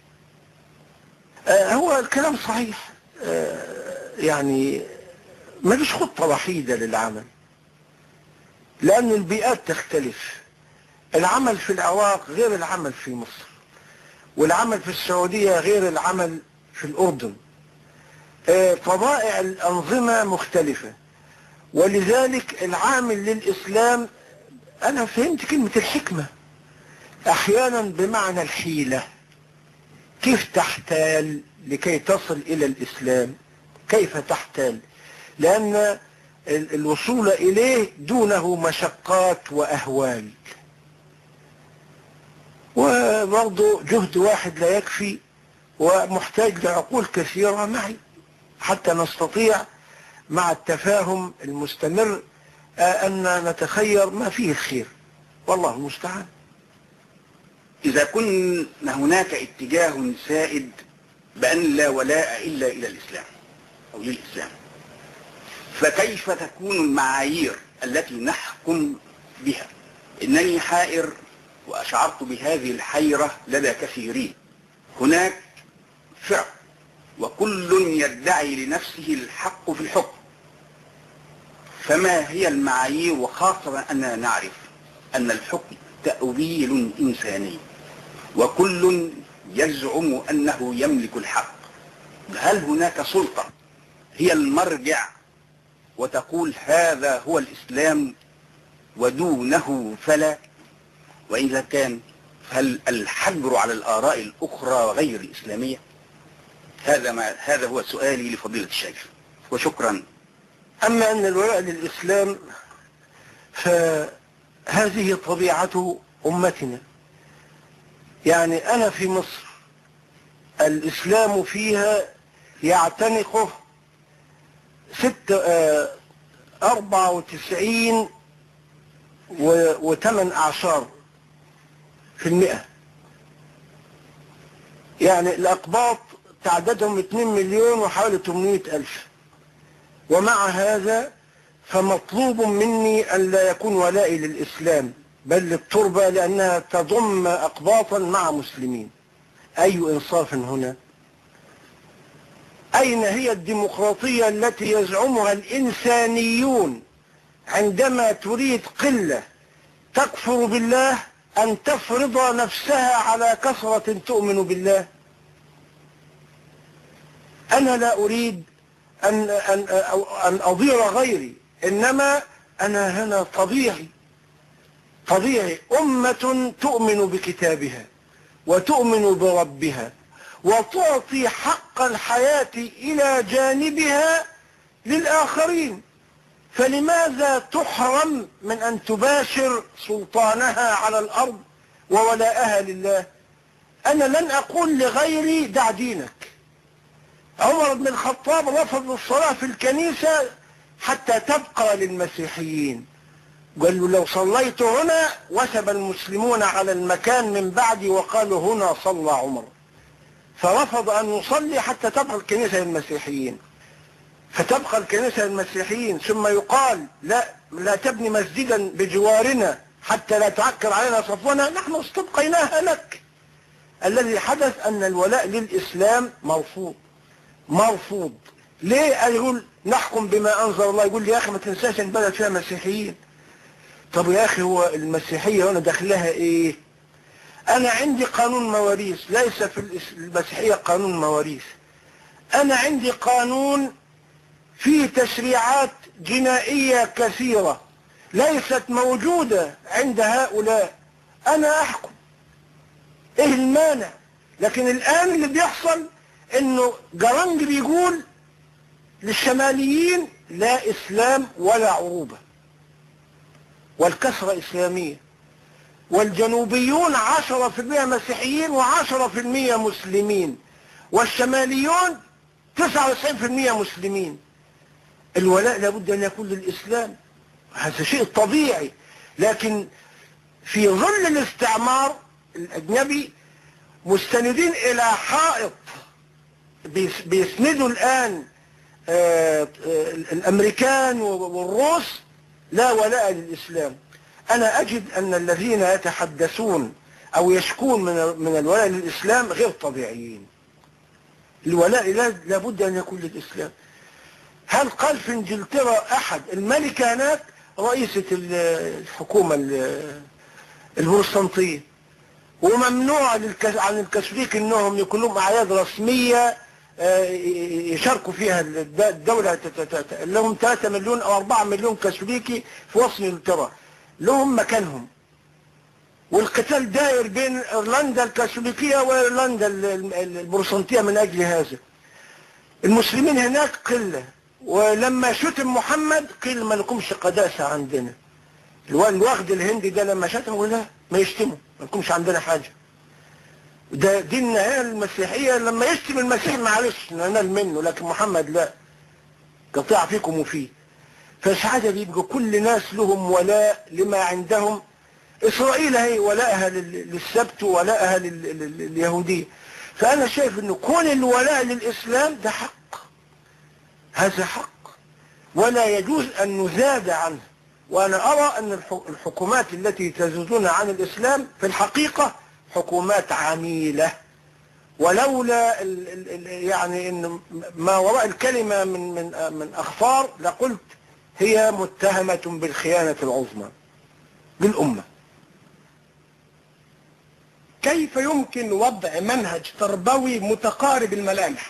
آه، هو الكلام صحيح آه، يعني ما فيش خطة وحيدة للعمل لأن البيئات تختلف العمل في العراق غير العمل في مصر والعمل في السعودية غير العمل في الأردن آه، طبائع الأنظمة مختلفة ولذلك العامل للإسلام أنا فهمت كلمة الحكمة أحيانا بمعنى الحيلة كيف تحتال لكي تصل إلى الإسلام كيف تحتال لأن ال- الوصول إليه دونه مشقات وأهوال وبرضه جهد واحد لا يكفي ومحتاج لعقول كثيرة معي حتى نستطيع مع التفاهم المستمر آه، أن نتخير ما فيه الخير والله المستعان إذا كن هناك اتجاه سائد بأن لا ولاء إلا إلى الإسلام أو للإسلام فكيف تكون المعايير التي نحكم بها إنني حائر وأشعرت بهذه الحيرة لدى كثيرين هناك فرق وكل يدعي لنفسه الحق في الحكم فما هي المعايير وخاصة أننا نعرف أن الحكم تأويل إنساني وكل يزعم أنه يملك الحق هل هناك سلطة هي المرجع وتقول هذا هو الإسلام ودونه فلا وإذا كان هل الحجر على الآراء الأخرى غير الإسلامية هذا ما هذا هو سؤالي لفضيلة الشيخ وشكرا أما أن الولاء للإسلام فهذه طبيعة أمتنا يعني أنا في مصر الإسلام فيها يعتنقه ست آه، أربعة وتسعين و- وثمان أعشار في المئة يعني الأقباط تعدادهم 2 مليون وحوالي 800 ألف ومع هذا فمطلوب مني أن لا يكون ولائي للإسلام بل للتربة لأنها تضم أقباطا مع مسلمين أي إنصاف هنا أين هي الديمقراطية التي يزعمها الإنسانيون عندما تريد قلة تكفر بالله أن تفرض نفسها على كثرة تؤمن بالله أنا لا أريد أن, أن, أو- أن أضير غيري إنما أنا هنا طبيعي طبيعي أمة تؤمن بكتابها وتؤمن بربها وتعطي حق الحياة إلى جانبها للآخرين فلماذا تحرم من أن تباشر سلطانها على الأرض وولاءها لله أنا لن أقول لغيري دع دينك عمر بن الخطاب رفض الصلاة في الكنيسة حتى تبقى للمسيحيين قال له لو صليت هنا وثب المسلمون على المكان من بعدي وقالوا هنا صلى عمر فرفض أن يصلي حتى تبقى الكنيسة للمسيحيين فتبقى الكنيسة للمسيحيين ثم يقال لا لا تبني مسجدا بجوارنا حتى لا تعكر علينا صفونا نحن استبقيناها لك الذي حدث أن الولاء للإسلام مرفوض مرفوض ليه قال يقول نحكم بما أنزل الله يقول لي يا أخي ما تنساش إن البلد فيها مسيحيين طب يا أخي هو المسيحية هنا داخلها إيه أنا عندي قانون مواريث ليس في الإس- المسيحية قانون مواريث أنا عندي قانون فيه تشريعات جنائية كثيرة ليست موجودة عند هؤلاء أنا أحكم إيه المانع لكن الآن اللي بيحصل إنه جرنج بيقول للشماليين لا إسلام ولا عروبة والكسرة إسلامية والجنوبيون عشرة في المية مسيحيين وعشرة في المية مسلمين والشماليون تسعة وتسعين في المية مسلمين الولاء لابد أن يكون للإسلام هذا شيء طبيعي لكن في ظل الاستعمار الأجنبي مستندين إلى حائط بيس- بيسندوا الآن آه، آه، الأمريكان والروس لا ولاء للإسلام أنا أجد أن الذين يتحدثون أو يشكون من من الولاء للإسلام غير طبيعيين الولاء لا- لابد أن يكون للإسلام هل قال في انجلترا احد الملكة هناك رئيسة ال- الحكومة ال- البروتستانتية وممنوع للك- عن الكاثوليك انهم يكون لهم اعياد رسمية آه، يشاركوا فيها الد- الدولة ت- ت- ت- لهم 3 مليون او 4 مليون كاثوليكي في وسط انجلترا لهم مكانهم والقتال داير بين ايرلندا الكاثوليكية وايرلندا ال- ال- البروتستانتية من اجل هذا المسلمين هناك قلة ولما شتم محمد قيل ما لكمش قداسة عندنا الو- الوغد الهندي ده لما شتموا لا ما يشتموا ما لكمش عندنا حاجة ده ديننا هي المسيحية لما يشتم المسيح معلش ننال منه لكن محمد لا قطيع فيكم وفيه فساعتها بيبقى كل ناس لهم ولاء لما عندهم إسرائيل هي ولاءها لل- للسبت وولاءها لل- لل- لليهودية فأنا شايف أنه كون الولاء للإسلام ده حق هذا حق ولا يجوز أن نزاد عنه وأنا أرى أن الح- الحكومات التي تزودون عن الإسلام في الحقيقة حكومات عميلة ولولا ال ال ال يعني إن ما وراء الكلمة من من من أخطار لقلت هي متهمة بالخيانة العظمى للأمة كيف يمكن وضع منهج تربوي متقارب الملامح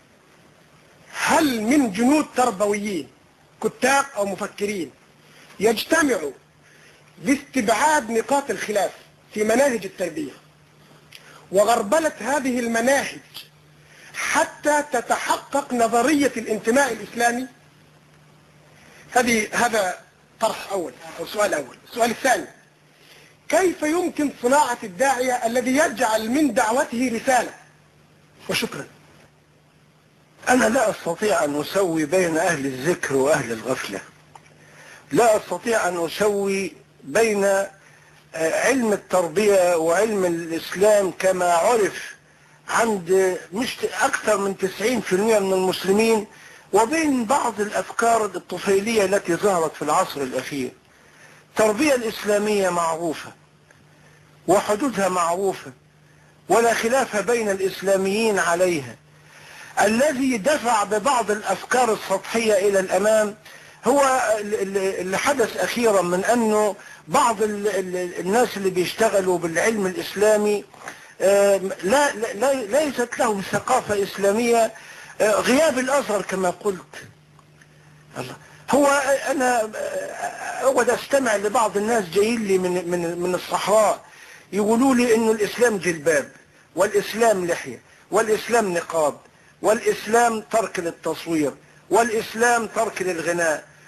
هل من جنود تربويين كتاب او مفكرين يجتمعوا لاستبعاد نقاط الخلاف في مناهج التربية وغربلة هذه المناهج حتى تتحقق نظرية الانتماء الإسلامي هذه هذا طرح أول أو سؤال أول السؤال الثاني كيف يمكن صناعة الداعية الذي يجعل من دعوته رسالة وشكرا أنا لا أستطيع أن أسوي بين أهل الذكر وأهل الغفلة لا أستطيع أن أسوي بين آه، علم التربية وعلم الإسلام كما عرف عند مش أكثر من 90% من المسلمين وبين بعض الأفكار الطفيلية التي ظهرت في العصر الأخير التربية الإسلامية معروفة وحدودها معروفة ولا خلاف بين الإسلاميين عليها الذي دفع ببعض الأفكار السطحية إلى الأمام هو اللي اللي حدث أخيرا من أنه بعض ال- ال- الناس اللي بيشتغلوا بالعلم الإسلامي آم، لا لا- لا- ليست لهم ثقافة إسلامية آه، غياب الأزهر كما قلت الله هو أنا أقعد أستمع لبعض الناس جايين لي من من من الصحراء يقولوا لي إنه الإسلام جلباب والإسلام لحية والإسلام نقاب والإسلام ترك للتصوير والإسلام ترك للغناء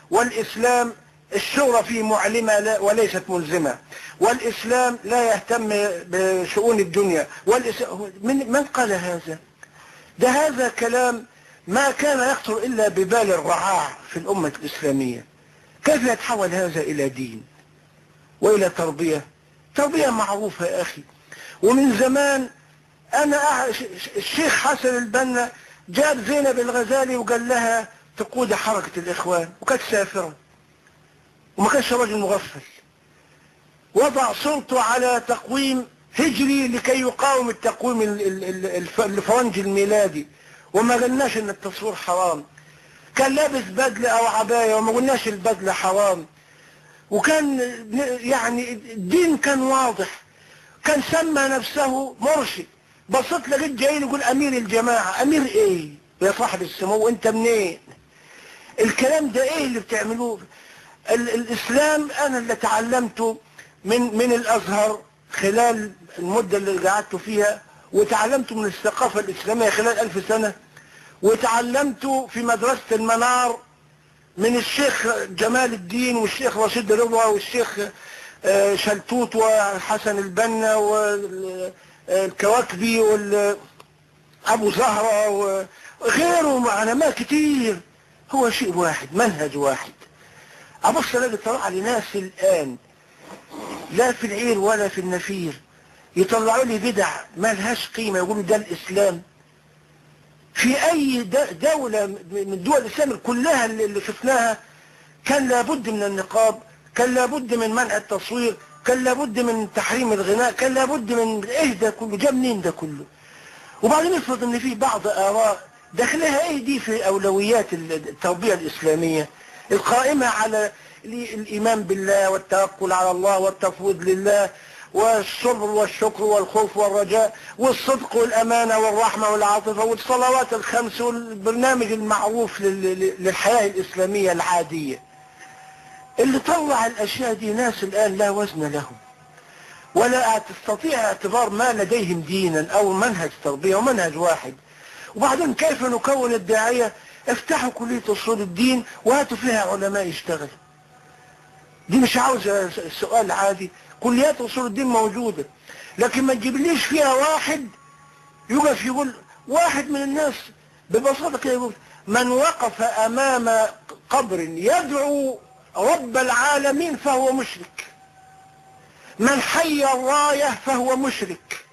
والإسلام الشورى فيه معلمة لا- وليست ملزمة والإسلام لا يهتم بشؤون الدنيا والإسلام من, من قال هذا ده هذا كلام ما كان يخطر إلا ببال الرعاع في الأمة الإسلامية كيف يتحول هذا إلى دين وإلى تربية تربية معروفة يا أخي ومن زمان أنا أع- ش- ش- الشيخ حسن البنا جاب زينب الغزالي وقال لها تقود حركة الإخوان وكانت سافرة وما كانش راجل مغفل وضع صورته على تقويم هجري لكي يقاوم التقويم ال- ال- ال- الف- الفرنجي الميلادي وما قلناش ان التصوير حرام كان لابس بدلة او عباية وما قلناش البدلة حرام وكان يعني الدين كان واضح كان سمى نفسه مرشد بصيت لقيت جاي يقول امير الجماعة امير ايه يا صاحب السمو انت منين الكلام ده ايه اللي بتعملوه ال الاسلام انا اللي تعلمته من من الازهر خلال المدة اللي قعدت فيها وتعلمته من الثقافة الاسلامية خلال الف سنة وتعلمته في مدرسة المنار من الشيخ جمال الدين والشيخ رشيد رضا والشيخ آه، شلتوت وحسن البنا والكواكبي وابو زهرة وغيره علماء كتير هو شيء واحد منهج واحد ابص الاقي طلع لي ناس الان لا في العير ولا في النفير يطلعوا لي بدع ما لهاش قيمة يقولوا ده الاسلام في اي د- دولة من دول الاسلام كلها اللي اللي شفناها كان لابد من النقاب كان لابد من منع التصوير كان لابد من تحريم الغناء كان لابد من ايه ده كله جاب منين ده كله وبعدين افرض ان في بعض اراء داخلها ايه دي في اولويات ال- التربية الاسلامية القائمة على ال- الايمان بالله والتوكل على الله والتفويض لله والصبر والشكر والخوف والرجاء والصدق والامانة والرحمة والعاطفة والصلوات الخمس والبرنامج المعروف لل- لل- للحياة الاسلامية العادية اللي طلع الاشياء دي ناس الان لا وزن لهم ولا تستطيع اعتبار ما لديهم دينا او منهج تربية ومنهج واحد وبعدين كيف نكون الداعية افتحوا كلية اصول الدين وهاتوا فيها علماء يشتغلوا دي مش عاوزة سؤال عادي كليات اصول الدين موجودة لكن ما تجيبليش فيها واحد يقف يقول واحد من الناس ببساطة كده يقول من وقف امام قبر يدعو رب العالمين فهو مشرك من حي الراية فهو مشرك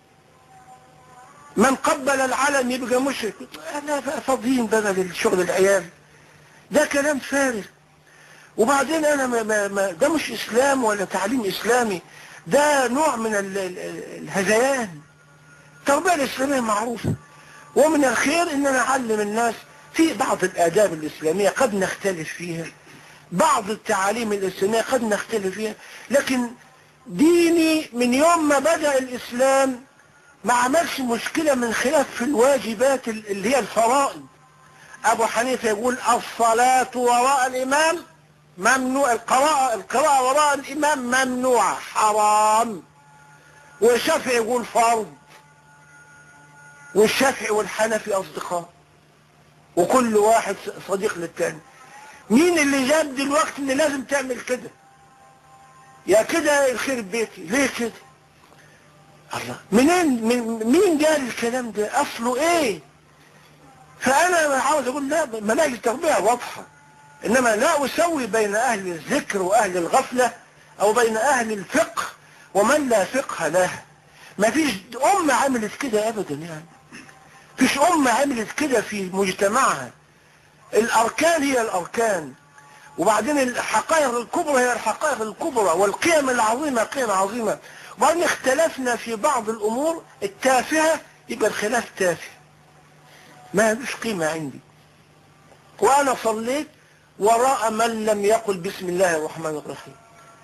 من قبل العلم يبقى مشرك انا فاضيين بقى للشغل العيال ده كلام فارغ وبعدين انا ما ما ما ده مش اسلام ولا تعليم اسلامي ده نوع من ال- ال- ال- الهذيان التربية الاسلامية معروفة ومن الخير ان انا اعلم الناس في بعض الاداب الاسلامية قد نختلف فيها بعض التعاليم الاسلامية قد نختلف فيها لكن ديني من يوم ما بدأ الاسلام ما عملش مشكلة من خلاف في الواجبات ال- اللي هي الفرائض ابو حنيفة يقول الصلاة وراء الامام ممنوع القراءة القراءة وراء الامام ممنوعة حرام والشافعي يقول فرض والشافعي والحنفي اصدقاء وكل واحد صديق للتاني مين اللي جاب دلوقتي ان لازم تعمل كده يا كده الخير بيتي ليه كده الله منين من مين قال الكلام ده اصله ايه فانا عاوز اقول لا مناهج التربيه واضحه انما لا اسوي بين اهل الذكر واهل الغفله او بين اهل الفقه ومن لا فقه له ما فيش امه عملت كده ابدا يعني فيش امه عملت كده في مجتمعها الاركان هي الاركان وبعدين الحقائق الكبرى هي الحقائق الكبرى والقيم العظيمة قيم عظيمة وبعدين اختلفنا في بعض الامور التافهة يبقى الخلاف تافه ما لوش قيمة عندي وانا صليت وراء من لم يقل بسم الله الرحمن الرحيم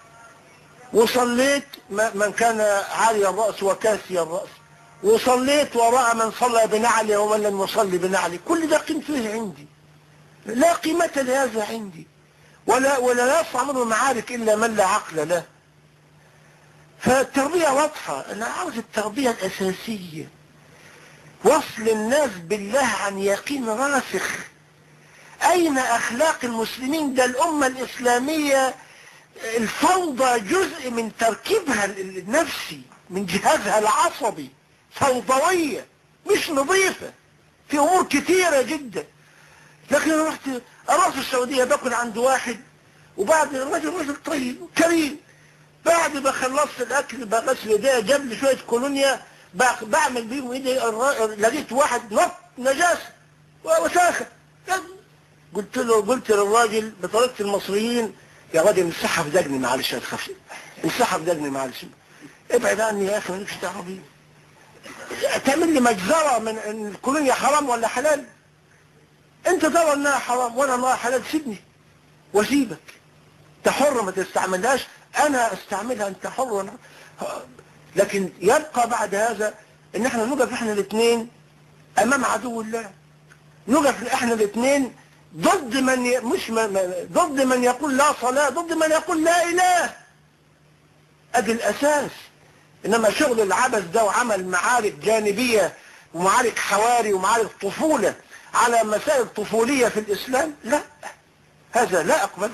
وصليت م- من كان عالي الرأس وكاسي الرأس وصليت وراء من صلى بنعلي ومن لم يصلي بنعلي كل ده قيمته عندي لا قيمة لهذا عندي ولا ولا لا يصنع منه معارك إلا من لا عقل له فالتربية واضحة أنا عاوز التربية الأساسية وصل الناس بالله عن يقين راسخ أين أخلاق المسلمين ده الأمة الإسلامية الفوضى جزء من تركيبها النفسي من جهازها العصبي فوضوية مش نظيفة في أمور كثيرة جدا لكن أنا رحت أروح في السعودية باكل عند واحد وبعد الراجل راجل طيب كريم بعد ما خلصت الأكل بغسل ايديا جاب لي شوية كولونيا بع- بعمل بيهم ايدي الر- لقيت واحد نط نجاسة وساخة قلت له قلت للراجل بطريقة المصريين يا راجل امسحها في دقني معلش يا تخافي امسحها في دقني معلش ابعد عني يا اخي مالكش دعوه بيه تعمل لي مجزرة من ان الكولونيا حرام ولا حلال انت ترى انها حرام وانا انها حلال سيبني واسيبك انت حر ما تستعملهاش انا استعملها انت حر وانا لكن يبقى بعد هذا ان احنا نقف احنا الاثنين امام عدو الله نقف احنا الاثنين ضد من ي... مش ما... ما... ضد من يقول لا صلاة ضد من يقول لا اله ادي الاساس انما شغل العبث ده وعمل معارك جانبية ومعارك حواري ومعارك طفولة على مسائل طفولية في الاسلام لا هذا لا اقبله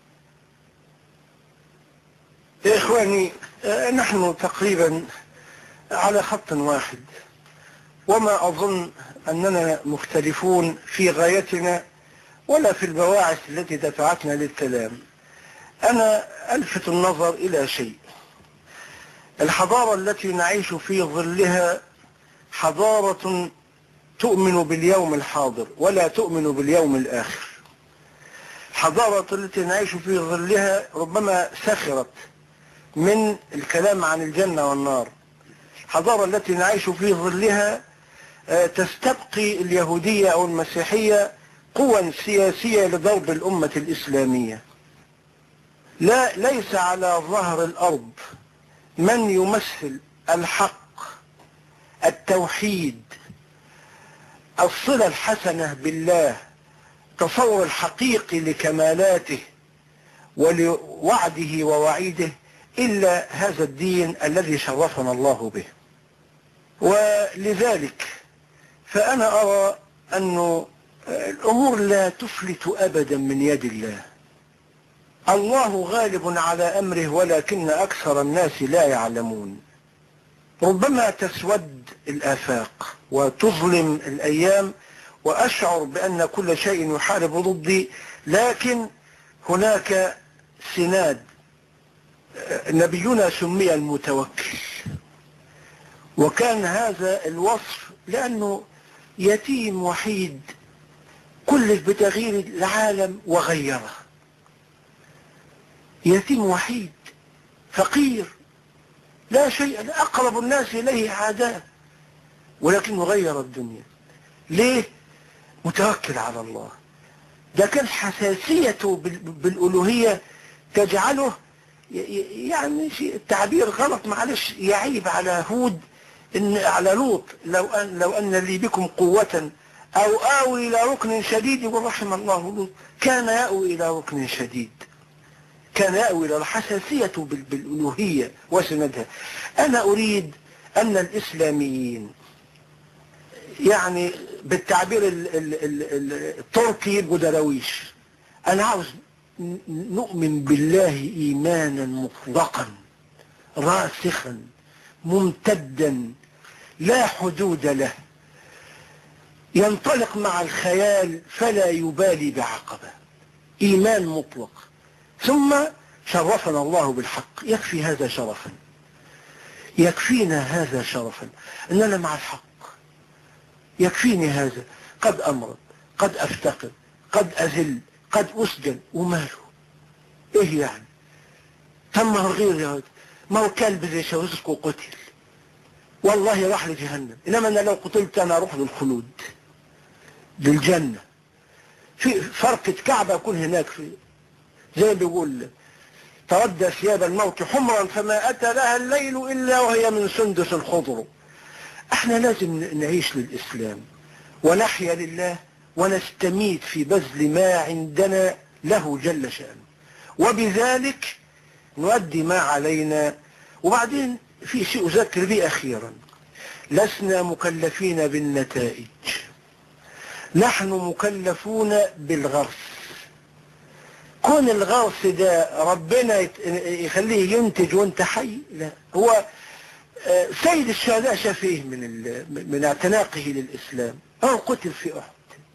يا اخواني آه، نحن تقريبا على خط واحد وما اظن اننا مختلفون في غايتنا ولا في البواعث التي دفعتنا للكلام انا الفت النظر الى شيء الحضارة التي نعيش في ظلها حضارة تؤمن باليوم الحاضر ولا تؤمن باليوم الآخر الحضارة التي نعيش في ظلها ربما سخرت من الكلام عن الجنة والنار الحضارة التي نعيش في ظلها آه، تستبقي اليهودية أو المسيحية قوى سياسية لضرب الأمة الإسلامية لا ليس على ظهر الأرض من يمثل الحق التوحيد الصلة الحسنة بالله تصور الحقيقي لكمالاته ولوعده ووعيده إلا هذا الدين الذي شرفنا الله به ولذلك فأنا أرى أن الأمور لا تفلت أبدا من يد الله الله غالب على أمره ولكن أكثر الناس لا يعلمون ربما تسود الآفاق وتظلم الأيام وأشعر بأن كل شيء يحارب ضدي لكن هناك سناد نبينا سمي المتوكل وكان هذا الوصف لأنه يتيم وحيد كلف بتغيير العالم وغيره يتيم وحيد فقير لا شيء أقرب الناس إليه عادات ولكنه غير الدنيا ليه متوكل على الله ده كان حساسيته بال- بالألوهية تجعله ي- ي- يعني شيء التعبير غلط معلش يعيب على هود إن على لوط لو أن لو أن لي بكم قوة أو آوي إلى ركن شديد يقول رحم الله لوط كان يأوي إلى ركن شديد كان يأوي إلى الحساسية بال- بالألوهية وسندها أنا أريد أن الإسلاميين يعني بالتعبير ال- ال- ال- ال- التركي يبقوا دراويش أنا عاوز ن- نؤمن بالله إيمانا مطلقا راسخا ممتدا لا حدود له ينطلق مع الخيال فلا يبالي بعقبه إيمان مطلق ثم شرفنا الله بالحق يكفي هذا شرفا يكفينا هذا شرفا أننا مع الحق يكفيني هذا قد أمرض قد أفتقر قد أذل قد أسجن وماله إيه يعني ثم غير يا ولد ما هو كلب زي شاوسكو قتل والله راح لجهنم إنما أنا لو قتلت أنا أروح للخلود للجنة في فرقة كعبة أكون هناك في زي ما بيقول تردى ثياب الموت حمرا فما أتى لها الليل إلا وهي من سندس خضر احنا لازم نعيش للإسلام ونحيا لله ونستميت في بذل ما عندنا له جل شأنه وبذلك نؤدي ما علينا وبعدين في شيء أذكر به أخيرا لسنا مكلفين بالنتائج نحن مكلفون بالغرس كون الغرس ده ربنا يت- يخليه ينتج وانت حي لا هو آه، سيد الشهداء شاف ايه من ال- من اعتناقه للاسلام هو قتل في احد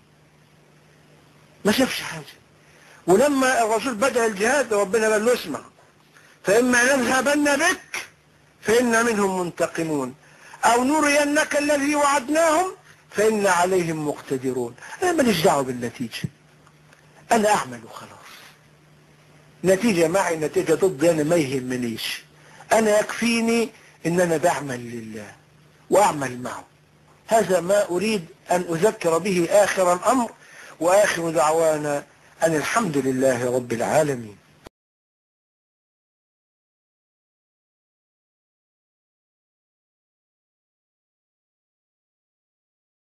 ما شافش حاجه ولما الرسول بدا الجهاد ربنا قال له اسمع فاما نذهبن بك فانا منهم منتقمون او نرينك الذي وعدناهم فانا عليهم مقتدرون انا ماليش دعوه بالنتيجه انا اعمل وخلاص نتيجة معي نتيجة ضدي أنا ما يهمنيش أنا يكفيني إن أنا بعمل لله وأعمل معه هذا ما أريد أن أذكر به آخر الأمر وآخر دعوانا أن الحمد لله رب العالمين